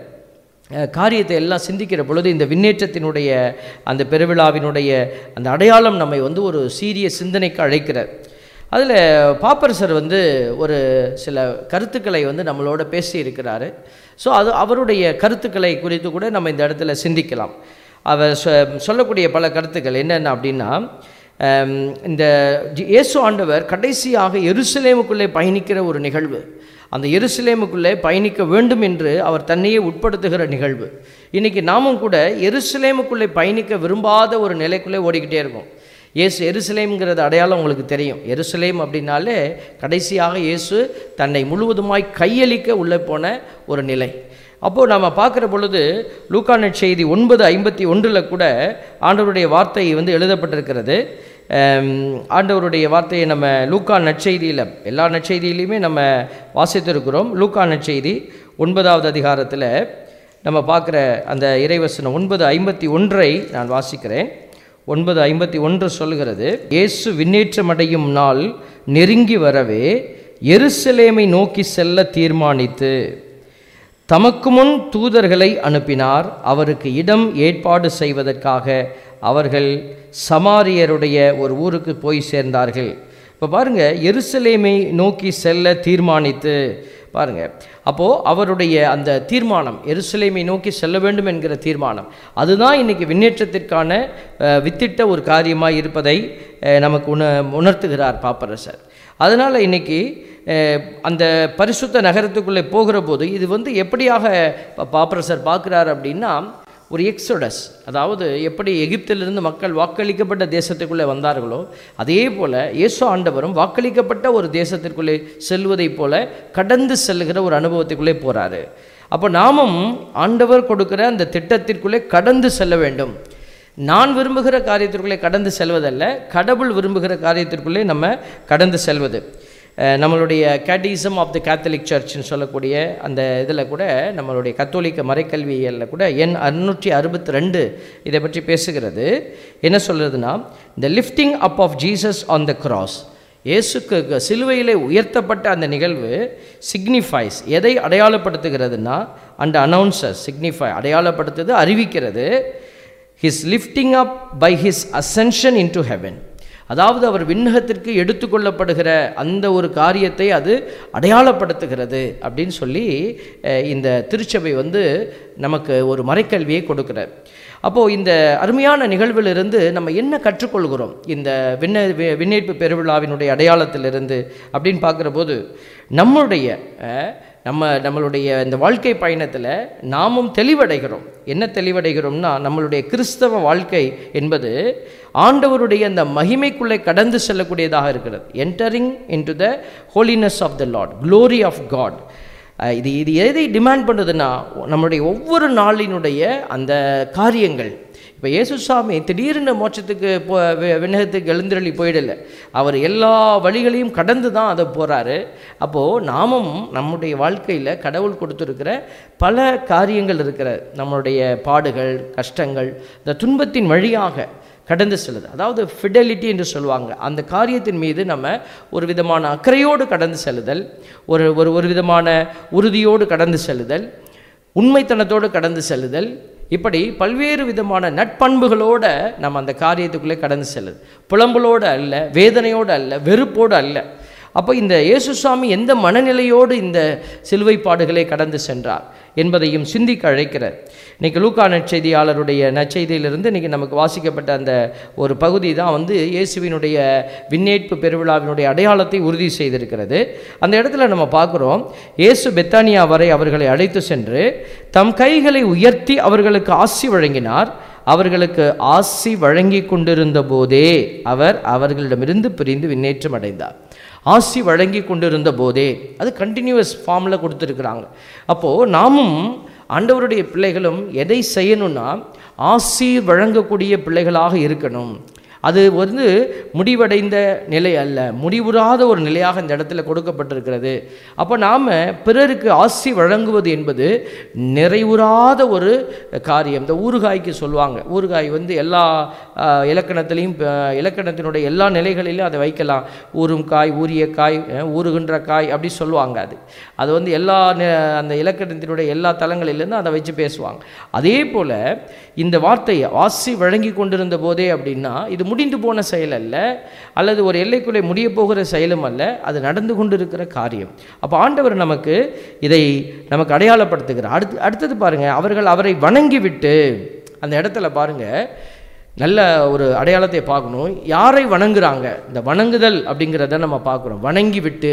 அஹ், காரியத்தை எல்லாம் சிந்திக்கிற பொழுது இந்த விண்ணேற்றத்தினுடைய அந்த பெருவிழாவினுடைய அந்த அடையாளம் நம்மை வந்து ஒரு சீரிய சிந்தனைக்கு அழைக்கிறார் அதில் பாப்பரசர் வந்து ஒரு சில கருத்துக்களை வந்து நம்மளோட பேசி இருக்கிறாரு ஸோ அது அவருடைய கருத்துக்களை குறித்து கூட நம்ம இந்த இடத்துல சிந்திக்கலாம் அவர் சொ- சொல்லக்கூடிய பல கருத்துக்கள் என்னென்ன அப்படின்னா ஆம், இந்த ஜி- இயேசு ஆண்டவர் கடைசியாக எருசலேமுக்குள்ளே பயணிக்கிற ஒரு நிகழ்வு அந்த எருசலேமுக்குள்ளே பயணிக்க வேண்டும் என்று அவர் தன்னையே உட்படுத்துகிற நிகழ்வு இன்னைக்கு நாமும் கூட எருசலேமுக்குள்ளே பயணிக்க விரும்பாத ஒரு நிலைக்குள்ளே ஓடிக்கிட்டே இருக்கோம் இயேசு எருசலேம்ங்கிறது அடையாளம் உங்களுக்கு தெரியும் எருசலேம் அப்படின்னாலே கடைசியாக இயேசு தன்னை முழுவதுமாய் கையளிக்க உள்ளே போன ஒரு நிலை அப்போது நம்ம பார்க்குற பொழுது லூக்கா நற்செய்தி ஒன்பது ஐம்பத்தி ஒன்றில் கூட ஆண்டவருடைய வார்த்தை வந்து எழுதப்பட்டிருக்கிறது ஆம், ஆண்டவருடைய வார்த்தையை நம்ம லூக்கா நற்செய்தியில் எல்லா நற்செய்தியிலையுமே நம்ம வாசித்திருக்கிறோம் லூக்கா நற்செய்தி ஒன்பதாவது அதிகாரத்தில் நம்ம பார்க்குற அந்த இறைவசனம் ஒன்பது ஐம்பத்தி ஒன்றை நான் வாசிக்கிறேன் ஒன்பது ஐம்பத்தி ஒன்று சொல்கிறது இயேசு விண்ணேற்றமடையும் நாள் நெருங்கி வரவே எருசலேமை நோக்கி செல்ல தீர்மானித்து தமக்கு முன் தூதர்களை அனுப்பினார் அவருக்கு இடம் ஏற்பாடு செய்வதற்காக அவர்கள் சமாரியருடைய ஒரு ஊருக்கு போய் சேர்ந்தார்கள் இப்போ பாருங்க எருசலேமை நோக்கி செல்ல தீர்மானித்து பாருங்க அப்போ அவருடைய அந்த தீர்மானம் எருசலேமை நோக்கி செல்ல வேண்டும் என்கிற தீர்மானம் அதுதான் இன்னைக்கு விண்ணேற்றத்திற்கான அஹ், வித்திட்ட ஒரு காரியமாக இருப்பதை அஹ், நமக்கு உண உணர்த்துகிறார் பாப்பரசர் அதனால் இன்னைக்கு அஹ், அந்த பரிசுத்த நகரத்துக்குள்ளே போகிற போது இது வந்து எப்படியாக பா- பாப்பரசர் பார்க்குறார் அப்படின்னா ஒரு எக்ஸோடஸ் அதாவது எப்படி எகிப்திலிருந்து மக்கள் வாக்களிக்கப்பட்ட தேசத்துக்குள்ளே வந்தார்களோ அதே போல் இயேசு ஆண்டவரும் வாக்களிக்கப்பட்ட ஒரு தேசத்திற்குள்ளே செல்வதைப் போல கடந்து செல்லுகிற ஒரு அனுபவத்துக்குள்ளே போகிறாரு அப்போ நாமும் ஆண்டவர் கொடுக்கிற அந்த திட்டத்திற்குள்ளே கடந்து செல்ல வேண்டும் நான் விரும்புகிற காரியத்திற்குள்ளே கடந்து செல்வதல்ல கடவுள் விரும்புகிற காரியத்திற்குள்ளே நம்ம கடந்து செல்வது அஹ் நம்மளுடைய கேட்டிசம் ஆஃப் த கேத்தலிக் சர்ச்னு சொல்லக்கூடிய அந்த இதில் கூட நம்மளுடைய கத்தோலிக்க மறைக்கல்வியலில் கூட எண் அறுநூற்றி அறுபத்தி ரெண்டு இதை பற்றி பேசுகிறது என்ன சொல்கிறதுனா the lifting up of Jesus on the cross இயேசுக்கு க- சிலுவையிலே உயர்த்தப்பட்ட அந்த நிகழ்வு சிக்னிஃபைஸ் எதை அடையாளப்படுத்துகிறதுனா அண்ட் அனௌன்சஸ் சிக்னிஃபை அடையாளப்படுத்துது அறிவிக்கிறது his lifting up by his ascension into heaven அதாவது அவர் விண்ணகத்திற்கு எடுத்துக்கொள்ளப்படுகிற அந்த ஒரு காரியத்தை அது அடையாளப்படுத்துகிறது அப்படின்னு சொல்லி அஹ், இந்த திருச்சபை வந்து நமக்கு ஒரு மறைக்கல்வியை கொடுக்கிறார் அப்போது இந்த அருமையான நிகழ்விலிருந்து நம்ம என்ன கற்றுக்கொள்கிறோம் இந்த விண்ண வி- விண்ணேற்பு பெருவிழாவினுடைய அடையாளத்திலிருந்து அப்படின்னு பார்க்குற போது நம்முடைய அஹ், நம்ம நம்மளுடைய இந்த வாழ்க்கை பயணத்தில் நாமும் தெளிவடைகிறோம் என்ன தெளிவடைகிறோம்னா நம்மளுடைய கிறிஸ்தவ வாழ்க்கை என்பது ஆண்டவருடைய அந்த மகிமைக்குள்ளே கடந்து செல்லக்கூடியதாக இருக்கிறது entering into the holiness of the Lord glory of God இது இது எதை டிமாண்ட் பண்ணுதுன்னா நம்மளுடைய ஒவ்வொரு நாளினுடைய அந்த காரியங்கள் இப்போ இயேசுசாமி திடீர்னு மோட்சத்துக்கு போ வி- விண்ணகத்துக்கு எழுந்தருளி போயிடல அவர் எல்லா வழிகளையும் கடந்து தான் அதை போகிறாரு அப்போது நாமும் நம்முடைய வாழ்க்கையில் கடவுள் கொடுத்துருக்கிற பல காரியங்கள் இருக்கிற நம்மளுடைய பாடுகள் கஷ்டங்கள் இந்த துன்பத்தின் வழியாக கடந்து செல்லுது அதாவது ஃபிடலிட்டி என்று சொல்லுவாங்க அந்த காரியத்தின் மீது நம்ம ஒரு விதமான அக்கறையோடு கடந்து செல்லுதல் ஒரு ஒரு ஒரு விதமான உறுதியோடு கடந்து செல்லுதல் உண்மைத்தனத்தோடு கடந்து செல்லுதல் இப்படி பல்வேறு விதமான நட்பண்புகளோட நம்ம அந்த காரியத்துக்குள்ளே கடந்து செல்லுது புலம்பலோடு அல்ல வேதனையோடு அல்ல வெறுப்போடு அல்ல அப்போ இந்த இயேசுசாமி எந்த மனநிலையோடு இந்த சிலுவை பாடுகளை கடந்து சென்றார் என்பதையும் சிந்திக்க அழைக்கிறார் இன்னைக்கு லூக்கா நற்செய்தியாளருடைய நற்செய்தியிலிருந்து இன்னைக்கு நமக்கு வாசிக்கப்பட்ட அந்த ஒரு பகுதி தான் வந்து இயேசுவினுடைய விண்ணேற்பு பெருவிழாவினுடைய அடையாளத்தை உறுதி செய்திருக்கிறது அந்த இடத்துல நம்ம பார்க்குறோம் இயேசு பெத்தானியா வரை அவர்களை அழைத்து சென்று தம் கைகளை உயர்த்தி அவர்களுக்கு ஆசி வழங்கினார் அவர்களுக்கு ஆசி வழங்கி கொண்டிருந்த போதே அவர் அவர்களிடமிருந்து பிரிந்து விண்ணேற்றம் அடைந்தார் ஆசி வழங்கி கொண்டிருந்த போதே அது கண்டினியூவஸ் ஃபார்மில் கொடுத்துருக்குறாங்க அப்போது நாமும் ஆண்டவருடைய பிள்ளைகளும் எதை செய்யணும்னா ஆசி வழங்கக்கூடிய பிள்ளைகளாக இருக்கணும் அது வந்து முடிவடைந்த நிலை அல்ல முடிவுறாத ஒரு நிலையாக இந்த இடத்துல கொடுக்கப்பட்டிருக்கிறது அப்போ நாம் பிறருக்கு ஆசி வழங்குவது என்பது நிறைவுறாத ஒரு காரியம் இந்த ஊறுகாய்க்கு சொல்லுவாங்க ஊறுகாய் வந்து எல்லா ஆஹ், இலக்கணத்திலையும் ஆஹ், இலக்கணத்தினுடைய எல்லா நிலைகளிலும் அதை வைக்கலாம் ஊறும் காய் ஊறிய காய் அஹ், ஊறுகின்ற காய் அப்படி சொல்லுவாங்க அது அது வந்து எல்லா நி- அந்த இலக்கணத்தினுடைய எல்லா தலங்களிலிருந்து அதை வச்சு பேசுவாங்க அதே போல் இந்த வார்த்தையை ஆசி வழங்கி கொண்டிருந்த போதே அப்படின்னா இது முடிந்து போன செயல் அல்ல அல்லது ஒரு எல்லைக்குள்ளே முடிய போகிற செயலும் அல்ல அது நடந்து கொண்டிருக்கிற காரியம் அப்போ ஆண்டவர் நமக்கு இதை நமக்கு அடையாளப்படுத்துகிறார் அடுத்து அடுத்தது பாருங்க அவர்கள் அவரை வணங்கி விட்டு அந்த இடத்துல பாருங்க நல்ல ஒரு அடையாளத்தை பார்க்கணும் யாரை வணங்குறாங்க இந்த வணங்குதல் அப்படிங்கிறத நம்ம பார்க்குறோம் வணங்கி விட்டு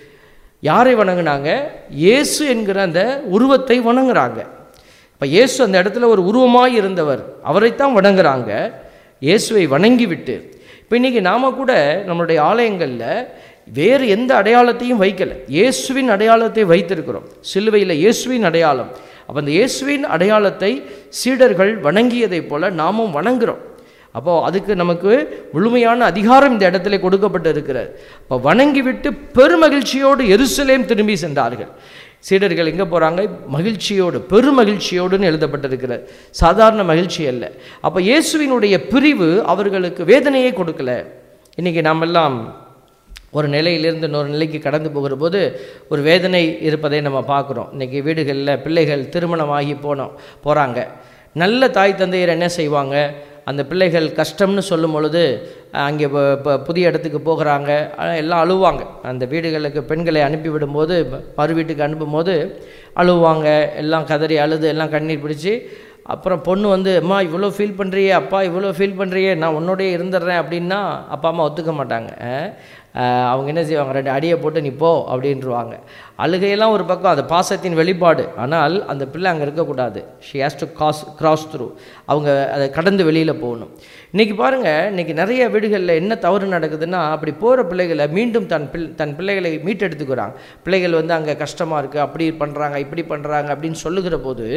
யாரை வணங்குனாங்க இயேசு என்கிற அந்த உருவத்தை வணங்குறாங்க இப்போ இயேசு அந்த இடத்துல ஒரு உருவமாய் இருந்தவர் அவரைத்தான் வணங்குறாங்க இயேசுவை வணங்கி விட்டு இப்போ இன்றைக்கி நாம் கூட நம்மளுடைய ஆலயங்களில் வேறு எந்த அடையாளத்தையும் வைக்கலை இயேசுவின் அடையாளத்தை வைத்திருக்கிறோம் சிலுவையில் இயேசுவின் அடையாளம் அப்போ அந்த இயேசுவின் அடையாளத்தை சீடர்கள் வணங்கியதைப் போல நாமும் வணங்குறோம் அப்போது அதுக்கு நமக்கு முழுமையான அதிகாரம் இந்த இடத்துல கொடுக்கப்பட்டு இருக்கிறது அப்போ வணங்கிவிட்டு பெருமகிழ்ச்சியோடு எருசலேம் திரும்பி சென்றார்கள் சீடர்கள் எங்கே போகிறாங்க மகிழ்ச்சியோடு பெருமகிழ்ச்சியோடுன்னு எழுதப்பட்டிருக்கிறது சாதாரண மகிழ்ச்சி அல்ல அப்போ இயேசுவினுடைய பிரிவு அவர்களுக்கு வேதனையை கொடுக்கல இன்றைக்கி நாம் எல்லாம் ஒரு நிலையிலிருந்து இன்னொரு நிலைக்கு கடந்து போகிற போது ஒரு வேதனை இருப்பதை நம்ம பார்க்குறோம் இன்றைக்கி வீடுகளில் பிள்ளைகள் திருமணமாகி போனோம் போகிறாங்க நல்ல தாய் தந்தையர் என்ன செய்வாங்க அந்த பிள்ளைகள் கஷ்டம்னு சொல்லும் பொழுது அங்கே இப்போ புதிய இடத்துக்கு போகிறாங்க அஹ் எல்லாம் அழுவாங்க அந்த வீடுகளுக்கு பெண்களை அனுப்பி விடும்போது மறு வீட்டுக்கு அனுப்பும்போது அழுவாங்க எல்லாம் கதறி அழுது எல்லாம் கண்ணீர் பிடிச்சி அப்புறம் பொண்ணு வந்து அம்மா இவ்வளோ ஃபீல் பண்ணுறியே அப்பா இவ்வளோ ஃபீல் பண்ணுறியே நான் உன்னோடயே இருந்துடுறேன் அப்படின்னா அப்பா அம்மா ஒத்துக்க மாட்டாங்க அஹ் அஹ் அவங்க என்ன செய்வாங்க ரெண்டு அடியை போட்டு நீ போ அப்படின்ட்டுருவாங்க அழுகையெல்லாம் ஒரு பக்கம் அது பாசத்தின் வெளிப்பாடு ஆனால் அந்த பிள்ளை அங்கே இருக்கக்கூடாது she has to cross cross through அவங்க அதை கடந்து வெளியில் போகணும் இன்றைக்கி பாருங்கள் இன்றைக்கி நிறைய வீடுகளில் என்ன தவறு நடக்குதுன்னா அப்படி போகிற பிள்ளைகளை மீண்டும் தன் பிள் தன் பிள்ளைகளை மீட்டெடுத்துக்கிறாங்க பிள்ளைகள் வந்து அங்கே கஷ்டமாக இருக்குது அப்படி பண்ணுறாங்க இப்படி பண்ணுறாங்க அப்படின்னு சொல்லுகிற போது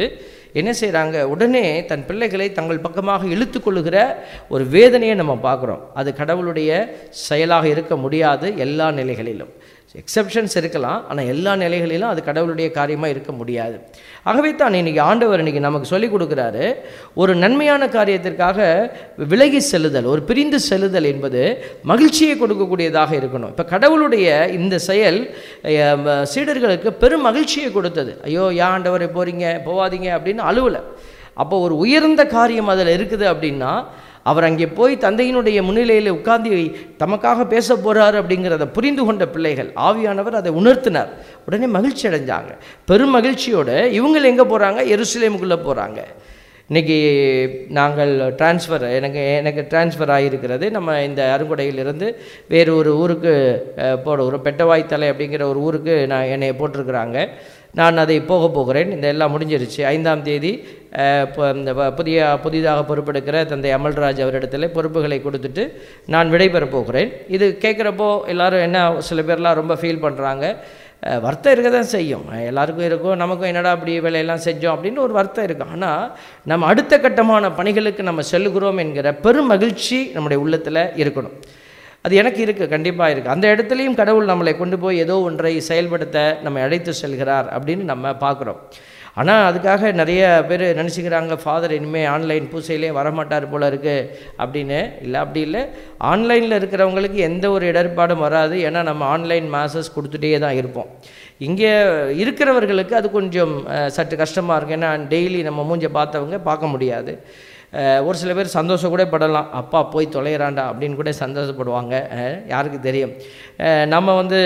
என்ன செய்கிறாங்க உடனே தன் பிள்ளைகளை தங்கள் பக்கமாக இழுத்து கொள்ளுகிற ஒரு வேதனையை நம்ம பார்க்குறோம் அது கடவுளுடைய செயலாக இருக்க முடியாது எல்லா நிலைகளிலும் எக்ஸப்ஷன்ஸ் இருக்கலாம் ஆனால் எல்லா நிலைகளிலும் அது கடவுளுடைய காரியமாக இருக்க முடியாது ஆகவே தான் இன்னைக்கு ஆண்டவர் இன்னைக்கு நமக்கு சொல்லிக் கொடுக்குறாரு ஒரு நன்மையான காரியத்திற்காக விலகி செல்லுதல் ஒரு பிரிந்து செல்லுதல் என்பது மகிழ்ச்சியை கொடுக்கக்கூடியதாக இருக்கணும் இப்போ கடவுளுடைய இந்த செயல் அஹ், ம- சீடர்களுக்கு பெரும் மகிழ்ச்சியை கொடுத்தது ஐயோ யா ஆண்டவரை போறீங்க போவாதீங்க அப்படின்னு அழுவலை அப்போ ஒரு உயர்ந்த காரியம் அதில் இருக்குது அப்படின்னா அவர் அங்கே போய் தந்தையினுடைய முன்னிலையில் உட்கார்ந்து தமக்காக பேச போறாரு அப்படிங்கிறத புரிந்து கொண்ட பிள்ளைகள் ஆவியானவர் அதை உணர்த்தினார் உடனே மகிழ்ச்சி அடைஞ்சாங்க பெரும் மகிழ்ச்சியோட இவங்க எங்கே போகிறாங்க எருசலேமுக்குள்ளே போகிறாங்க இன்னைக்கு நாங்கள் டிரான்ஸ்ஃபர் எனக்கு எனக்கு டிரான்ஸ்ஃபர் ஆகியிருக்கிறது நம்ம இந்த அருங்குடையிலிருந்து வேறு ஒரு ஊருக்கு அஹ், போட ஒரு பெட்டவாய்த்தலை அப்படிங்கிற ஒரு ஊருக்கு நான் என்னை போட்டிருக்கிறாங்க நான் அதை போக போகிறேன் இந்த எல்லாம் முடிஞ்சிருச்சு ஐந்தாம் தேதி அஹ், இப்போ இந்த வ- புதிய புதிதாக பொறுப்பெடுக்கிற தந்தை அமல்ராஜ் அவரிடத்தில் பொறுப்புகளை கொடுத்துட்டு நான் விடைபெறப் போகிறேன் இது கேட்குறப்போ எல்லாரும் என்ன சில பேர்லாம் ரொம்ப ஃபீல் பண்ணுறாங்க அஹ் வருத்தம் இருக்க தான் செய்யும் அஹ் எல்லாருக்கும் இருக்கும் நமக்கும் என்னடா அப்படி வேலையெல்லாம் செஞ்சோம் அப்படின்னு ஒரு வருத்தம் இருக்கும் ஆனால் நம்ம அடுத்த கட்டமான பணிகளுக்கு நம்ம செல்லுகிறோம் என்கிற பெரும் மகிழ்ச்சி நம்முடைய உள்ளத்தில் இருக்கணும் அது எனக்கு இருக்குது கண்டிப்பாக இருக்குது அந்த இடத்துலையும் கடவுள் நம்மளை கொண்டு போய் ஏதோ ஒன்றை செயல்படுத்த நம்மை அழைத்து செல்கிறார் அப்படின்னு நம்ம பார்க்குறோம் ஆனால் அதுக்காக நிறைய பேர் நினச்சிக்கிறாங்க ஃபாதர் இனிமேல் ஆன்லைன் பூசையிலே வரமாட்டார் போல இருக்குது அப்படின்னு இல்லை அப்படி இல்லை ஆன்லைனில் இருக்கிறவங்களுக்கு எந்த ஒரு இடர்பாடும் வராது ஏன்னா நம்ம ஆன்லைன் மாசஸ் கொடுத்துட்டே தான் இருப்போம் இங்கே இருக்கிறவர்களுக்கு அது கொஞ்சம் அஹ், சற்று கஷ்டமாக இருக்கும் ஏன்னா டெய்லி நம்ம மூஞ்ச பார்த்தவங்க பார்க்க முடியாது அஹ், ஒரு சில பேர் சந்தோஷம் கூட படலாம் அப்பா போய் தொலைகிறாண்டா அப்படின்னு கூட சந்தோஷப்படுவாங்க அஹ், யாருக்கு தெரியும் அஹ், நம்ம வந்து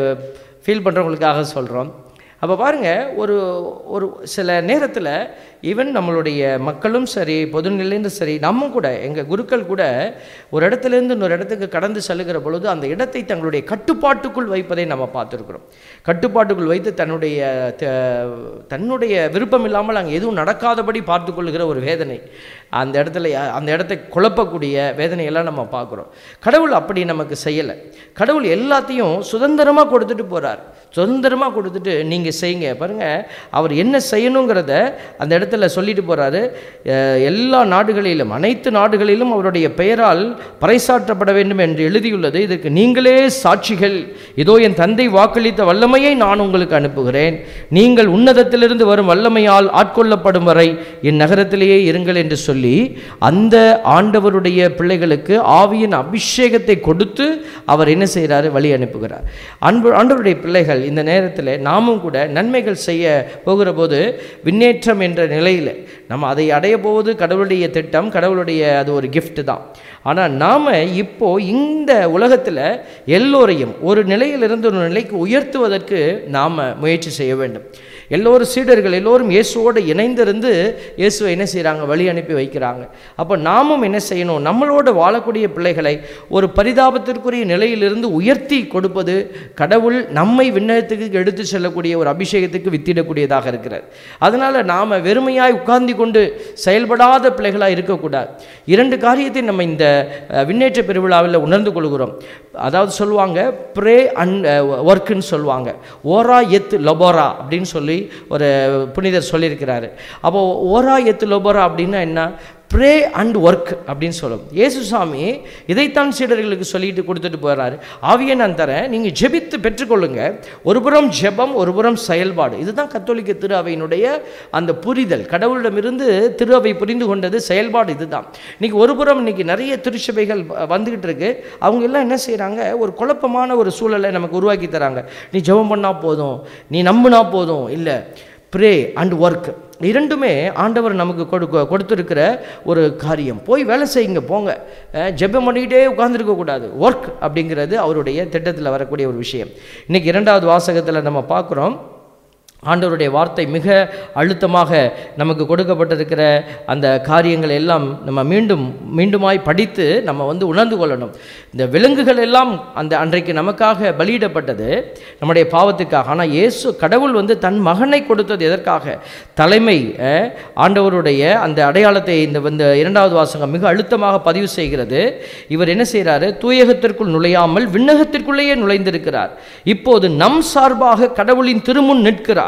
ஃபீல் பண்ணுறவங்களுக்காக சொல்கிறோம் அப்போ பாருங்கள் ஒரு ஒரு சில நேரத்தில் ஈவன் நம்மளுடைய மக்களும் சரி பொதுநிலையும் சரி நம்ம கூட எங்கள் குருக்கள் கூட ஒரு இடத்துலேருந்து இன்னொரு இடத்துக்கு கடந்து செல்லுகிற பொழுது அந்த இடத்தை தங்களுடைய கட்டுப்பாட்டுக்குள் வைப்பதை நம்ம பார்த்துருக்குறோம் கட்டுப்பாட்டுக்குள் வைத்து தன்னுடைய த- தன்னுடைய விருப்பம் இல்லாமல் அங்கே எதுவும் நடக்காதபடி பார்த்து கொள்ளுகிற ஒரு வேதனை அந்த இடத்துல யா- அந்த இடத்தை குழப்பக்கூடிய வேதனையெல்லாம் நம்ம பார்க்குறோம் கடவுள் அப்படி நமக்கு செய்யலை கடவுள் எல்லாத்தையும் சுதந்திரமாக கொடுத்துட்டு போகிறார் சுதந்திரமாக கொடுத்துட்டு நீங்கள் செய்யுங்க பாருங்கள் அவர் என்ன செய்யணுங்கிறத அந்த இடத்துல சொல்லிட்டு போகிறாரு எல்லா நாடுகளிலும் அனைத்து நாடுகளிலும் அவருடைய பெயரால் பறைசாற்றப்பட வேண்டும் என்று எழுதியுள்ளது இதற்கு நீங்களே சாட்சிகள் இதோ என் தந்தை வாக்களித்த வல்லமையை நான் உங்களுக்கு அனுப்புகிறேன் நீங்கள் உன்னதத்திலிருந்து வரும் வல்லமையால் ஆட்கொள்ளப்படும் வரை என் நகரத்திலேயே இருங்கள் என்று சொல்லி அந்த ஆண்டவருடைய பிள்ளைகளுக்கு ஆவியின் அபிஷேகத்தை கொடுத்து அவர் என்ன செய்கிறாரு வழி அனுப்புகிறார் அன்பு ஆண்டவருடைய பிள்ளைகள் இந்த நேரத்தில் நாமும் கூட நன்மைகள் செய்ய போகிற போது விண்ணேற்றம் என்ற நிலையில் நம்ம அதை அடைய போவது கடவுளுடைய திட்டம் கடவுளுடைய அது ஒரு gift தான் ஆனால் நாம் இப்போ இந்த உலகத்தில் எல்லோரையும் ஒரு நிலையிலிருந்து ஒரு நிலைக்கு உயர்த்துவதற்கு நாம் முயற்சி செய்ய வேண்டும் எல்லோரும் சீடர்கள் எல்லோரும் இயேசுவோடு இணைந்திருந்து இயேசுவை என்ன செய்கிறாங்க வழி அனுப்பி வைக்கிறாங்க அப்போ நாமும் என்ன செய்யணும் நம்மளோடு வாழக்கூடிய பிள்ளைகளை ஒரு பரிதாபத்திற்குரிய நிலையிலிருந்து உயர்த்தி கொடுப்பது கடவுள் நம்மை விண்ணகத்துக்கு எடுத்து செல்லக்கூடிய ஒரு அபிஷேகத்துக்கு வித்திடக்கூடியதாக இருக்கிறது அதனால் நாம் வெறுமையாய் உட்கார்ந்து கொண்டு செயல்படாத பிள்ளைகளாக இருக்கக்கூடாது இரண்டு காரியத்தை நம்ம இந்த அஹ், விண்ணேற்ற பெருவிழாவில் உணர்ந்து கொள்கிறோம் அதாவது சொல்லுவாங்க ப்ரே அண்ட் ஒர்க்குன்னு சொல்லுவாங்க ஓரா எத் லொபோரா அப்படின்னு சொல்லி ஒரு புனிதர் சொல்லியிருக்கிறாரு அப்போ ஓரா எத் லொபோரா அப்படின்னா என்ன ப்ரே அண்ட் ஒர்க் அப்படின்னு சொல்லும் இயேசுசாமி இதைத்தான் சீடர்களுக்கு சொல்லிட்டு கொடுத்துட்டு போகிறாரு ஆவியை நான் தரேன் நீங்கள் ஜெபித்து பெற்றுக்கொள்ளுங்க ஒரு புறம் ஜெபம் ஒரு புறம் செயல்பாடு இதுதான் கத்தோலிக்க திரு அவையினுடைய அந்த புரிதல் கடவுளிடமிருந்து திரு அவை புரிந்து கொண்டது செயல்பாடு இதுதான் இன்னைக்கு ஒரு புறம் இன்னைக்கு நிறைய திருச்சபைகள் வ- வந்துகிட்டு இருக்கு அவங்க எல்லாம் என்ன செய்கிறாங்க ஒரு குழப்பமான ஒரு சூழலை நமக்கு உருவாக்கி தராங்க நீ ஜெபம் பண்ணால் போதும் நீ நம்பினா போதும் இல்லை ப்ரே அண்ட் ஒர்க் இரண்டுமே ஆண்டவர் நமக்கு கொடுக்க கொடுத்துருக்கிற ஒரு காரியம் போய் வேலை செய்யுங்க போங்க அஹ், ஜெபம் பண்ணிக்கிட்டே உட்கார்ந்திருக்க கூடாது ஒர்க் அப்படிங்கிறது அவருடைய திட்டத்தில் வரக்கூடிய ஒரு விஷயம் இன்னைக்கு இரண்டாவது வாசகத்தில் நம்ம பார்க்குறோம் ஆண்டவருடைய வார்த்தை மிக அழுத்தமாக நமக்கு கொடுக்கப்பட்டிருக்கிற அந்த காரியங்கள் எல்லாம் நம்ம மீண்டும் மீண்டுமாய் படித்து நம்ம வந்து உணர்ந்து கொள்ளணும் இந்த விலங்குகள் எல்லாம் அந்த அன்றைக்கு நமக்காக பலியிடப்பட்டது நம்முடைய பாவத்துக்காக ஆனால் இயேசு கடவுள் வந்து தன் மகனை கொடுத்தது எதற்காக தலைமை அஹ், ஆண்டவருடைய அந்த அடையாளத்தை இந்த வந்து இரண்டாவது வாசகம் மிக அழுத்தமாக பதிவு செய்கிறது இவர் என்ன செய்கிறாரு தூயகத்திற்குள் நுழையாமல் விண்ணகத்திற்குள்ளேயே நுழைந்திருக்கிறார் இப்போது நம் சார்பாக கடவுளின் திருமுன் நிற்கிறார்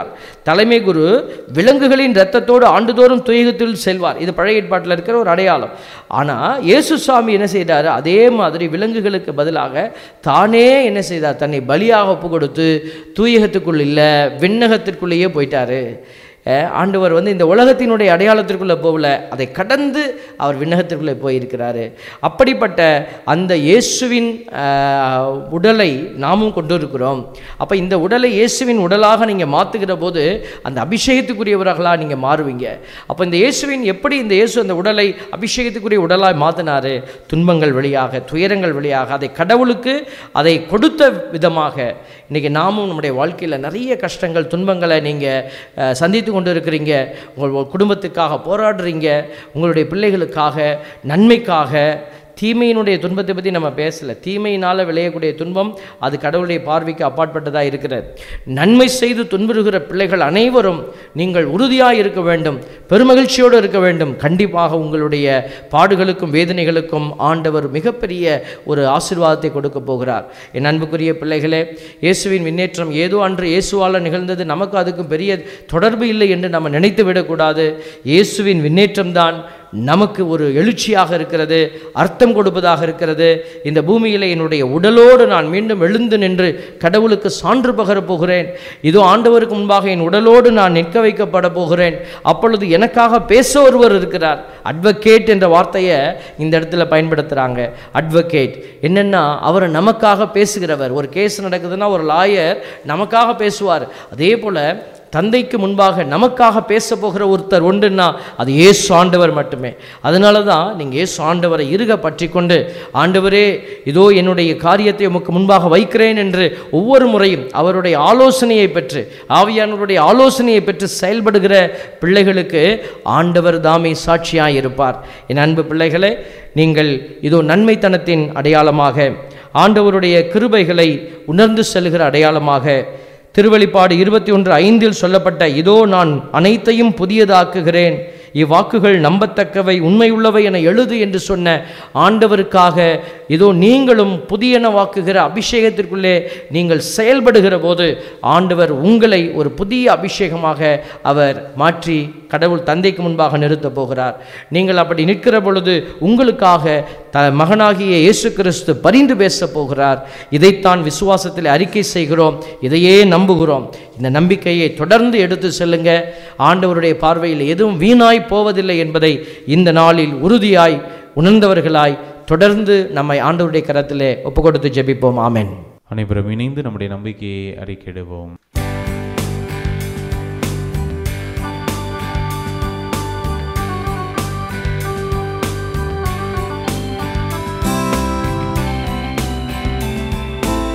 இருக்கிறார் தலைமை குரு விலங்குகளின் இரத்தத்தோடு ஆண்டுதோறும் துயகத்தில் செல்வார் இது பழைய ஏற்பாட்டில் இருக்கிற ஒரு அடையாளம் ஆனால் இயேசு சுவாமி என்ன செய்தார் அதே மாதிரி விலங்குகளுக்கு பதிலாக தானே என்ன செய்தார் தன்னை பலியாக ஒப்பு கொடுத்து தூயகத்துக்குள் இல்லை விண்ணகத்திற்குள்ளேயே போயிட்டாரு அஹ் ஆண்டவர் வந்து இந்த உலகத்தினுடைய அடையாளத்திற்குள்ளே போகல அதை கடந்து அவர் விண்ணகத்திற்குள்ளே போயிருக்கிறாரு அப்படிப்பட்ட அந்த இயேசுவின் அஹ், உடலை நாமும் கொண்டு இருக்கிறோம் அப்போ இந்த உடலை இயேசுவின் உடலாக நீங்கள் மாற்றுகிற போது அந்த அபிஷேகத்துக்குரியவர்களாக நீங்கள் மாறுவீங்க அப்போ இந்த இயேசுவின் எப்படி இந்த இயேசு அந்த உடலை அபிஷேகத்துக்குரிய உடலாய் மாற்றினாரு துன்பங்கள் வழியாக துயரங்கள் வழியாக அதை கடவுளுக்கு அதை கொடுத்த விதமாக இன்றைக்கி நாமும் நம்முடைய வாழ்க்கையில் நிறைய கஷ்டங்கள் துன்பங்களை நீங்கள் சந்தித்து கொண்டு இருக்கிறீங்க உங்கள் குடும்பத்துக்காக போராடுறீங்க உங்களுடைய பிள்ளைகளுக்காக நன்மைக்காக தீமையினுடைய துன்பத்தை பற்றி நம்ம பேசலை தீமையினால் விளையக்கூடிய துன்பம் அது கடவுளுடைய பார்வைக்கு அப்பாற்பட்டதாக இருக்கிறது நன்மை செய்து துன்புறுகிற பிள்ளைகள் அனைவரும் நீங்கள் உறுதியாக இருக்க வேண்டும் பெருமகிழ்ச்சியோடு இருக்க வேண்டும் கண்டிப்பாக உங்களுடைய பாடுகளுக்கும் வேதனைகளுக்கும் ஆண்டவர் மிகப்பெரிய ஒரு ஆசீர்வாதத்தை கொடுக்க போகிறார் என் அன்புக்குரிய பிள்ளைகளே இயேசுவின் முன்னேற்றம் ஏதோ அன்று இயேசுவால் நிகழ்ந்தது நமக்கு அதுக்கும் பெரிய தொடர்பு இல்லை என்று நம்ம நினைத்து விடக்கூடாது இயேசுவின் முன்னேற்றம்தான் நமக்கு ஒரு எழுச்சியாக இருக்கிறது அர்த்தம் கொடுப்பதாக இருக்கிறது இந்த பூமியில் என்னுடைய உடலோடு நான் மீண்டும் எழுந்து நின்று கடவுளுக்கு சான்று பகரப் போகிறேன் இதோ ஆண்டவருக்கு முன்பாக என் உடலோடு நான் நிற்க வைக்கப்பட போகிறேன் அப்பொழுது எனக்காக பேச ஒருவர் இருக்கிறார் அட்வொகேட் என்ற வார்த்தையை இந்த இடத்துல பயன்படுத்துகிறாங்க அட்வொகேட் என்னென்னா அவர் நமக்காக பேசுகிறவர் ஒரு கேஸ் நடக்குதுன்னா ஒரு லாயர் நமக்காக பேசுவார் அதே போல் தந்தைக்கு முன்பாக நமக்காக பேச போகிற ஒருத்தர் உண்டுன்னா அது ஏசு ஆண்டவர் மட்டுமே அதனால தான் நீங்கள் ஏசு ஆண்டவரை இருக பற்றி கொண்டு ஆண்டவரே இதோ என்னுடைய காரியத்தை உமக்கு முன்பாக வைக்கிறேன் என்று ஒவ்வொரு முறையும் அவருடைய ஆலோசனையை பெற்று ஆவியானவருடைய ஆலோசனையை பெற்று செயல்படுகிற பிள்ளைகளுக்கு ஆண்டவர் தாமே சாட்சியாக இருப்பார் என் அன்பு பிள்ளைகளே நீங்கள் இதோ நன்மைத்தனத்தின் அடையாளமாக ஆண்டவருடைய கிருபைகளை உணர்ந்து செல்கிற அடையாளமாக திருவெளிப்பாடு இருபத்தி ஒன்று ஐந்தில் சொல்லப்பட்ட இதோ நான் அனைத்தையும் புதியதாக்குகிறேன் இவ்வாக்குகள் நம்பத்தக்கவை உண்மையுள்ளவை என எழுது என்று சொன்ன ஆண்டவருக்காக இதோ நீங்களும் புதியனவாக்குகிற அபிஷேகத்திற்குள்ளே நீங்கள் செயல்படுகிற போது ஆண்டவர் உங்களை ஒரு புதிய அபிஷேகமாக அவர் மாற்றி கடவுள் தந்தைக்கு முன்பாக நிறுத்தப் போகிறார் நீங்கள் அப்படி நிற்கிற பொழுது உங்களுக்காக த மகனாகிய இயேசு கிறிஸ்து பரிந்து பேசப் போகிறார் இதைத்தான் விசுவாசத்தில் அறிக்கை செய்கிறோம் இதையே நம்புகிறோம் இந்த நம்பிக்கையை தொடர்ந்து எடுத்து செல்லுங்க ஆண்டவருடைய பார்வையில் எதுவும் வீணாய் போவதில்லை என்பதை இந்த நாளில் உறுதியாய் உணர்ந்தவர்களாய் தொடர்ந்து நம்மை ஆண்டவருடைய கரத்திலே ஒப்பு கொடுத்து ஜெபிப்போம் ஆமென் அனைவரும் இணைந்து நம்முடைய நம்பிக்கையை அறிக்கையிடுவோம்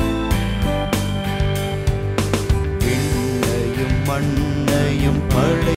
விண்ணையும் மண்ணையும் படை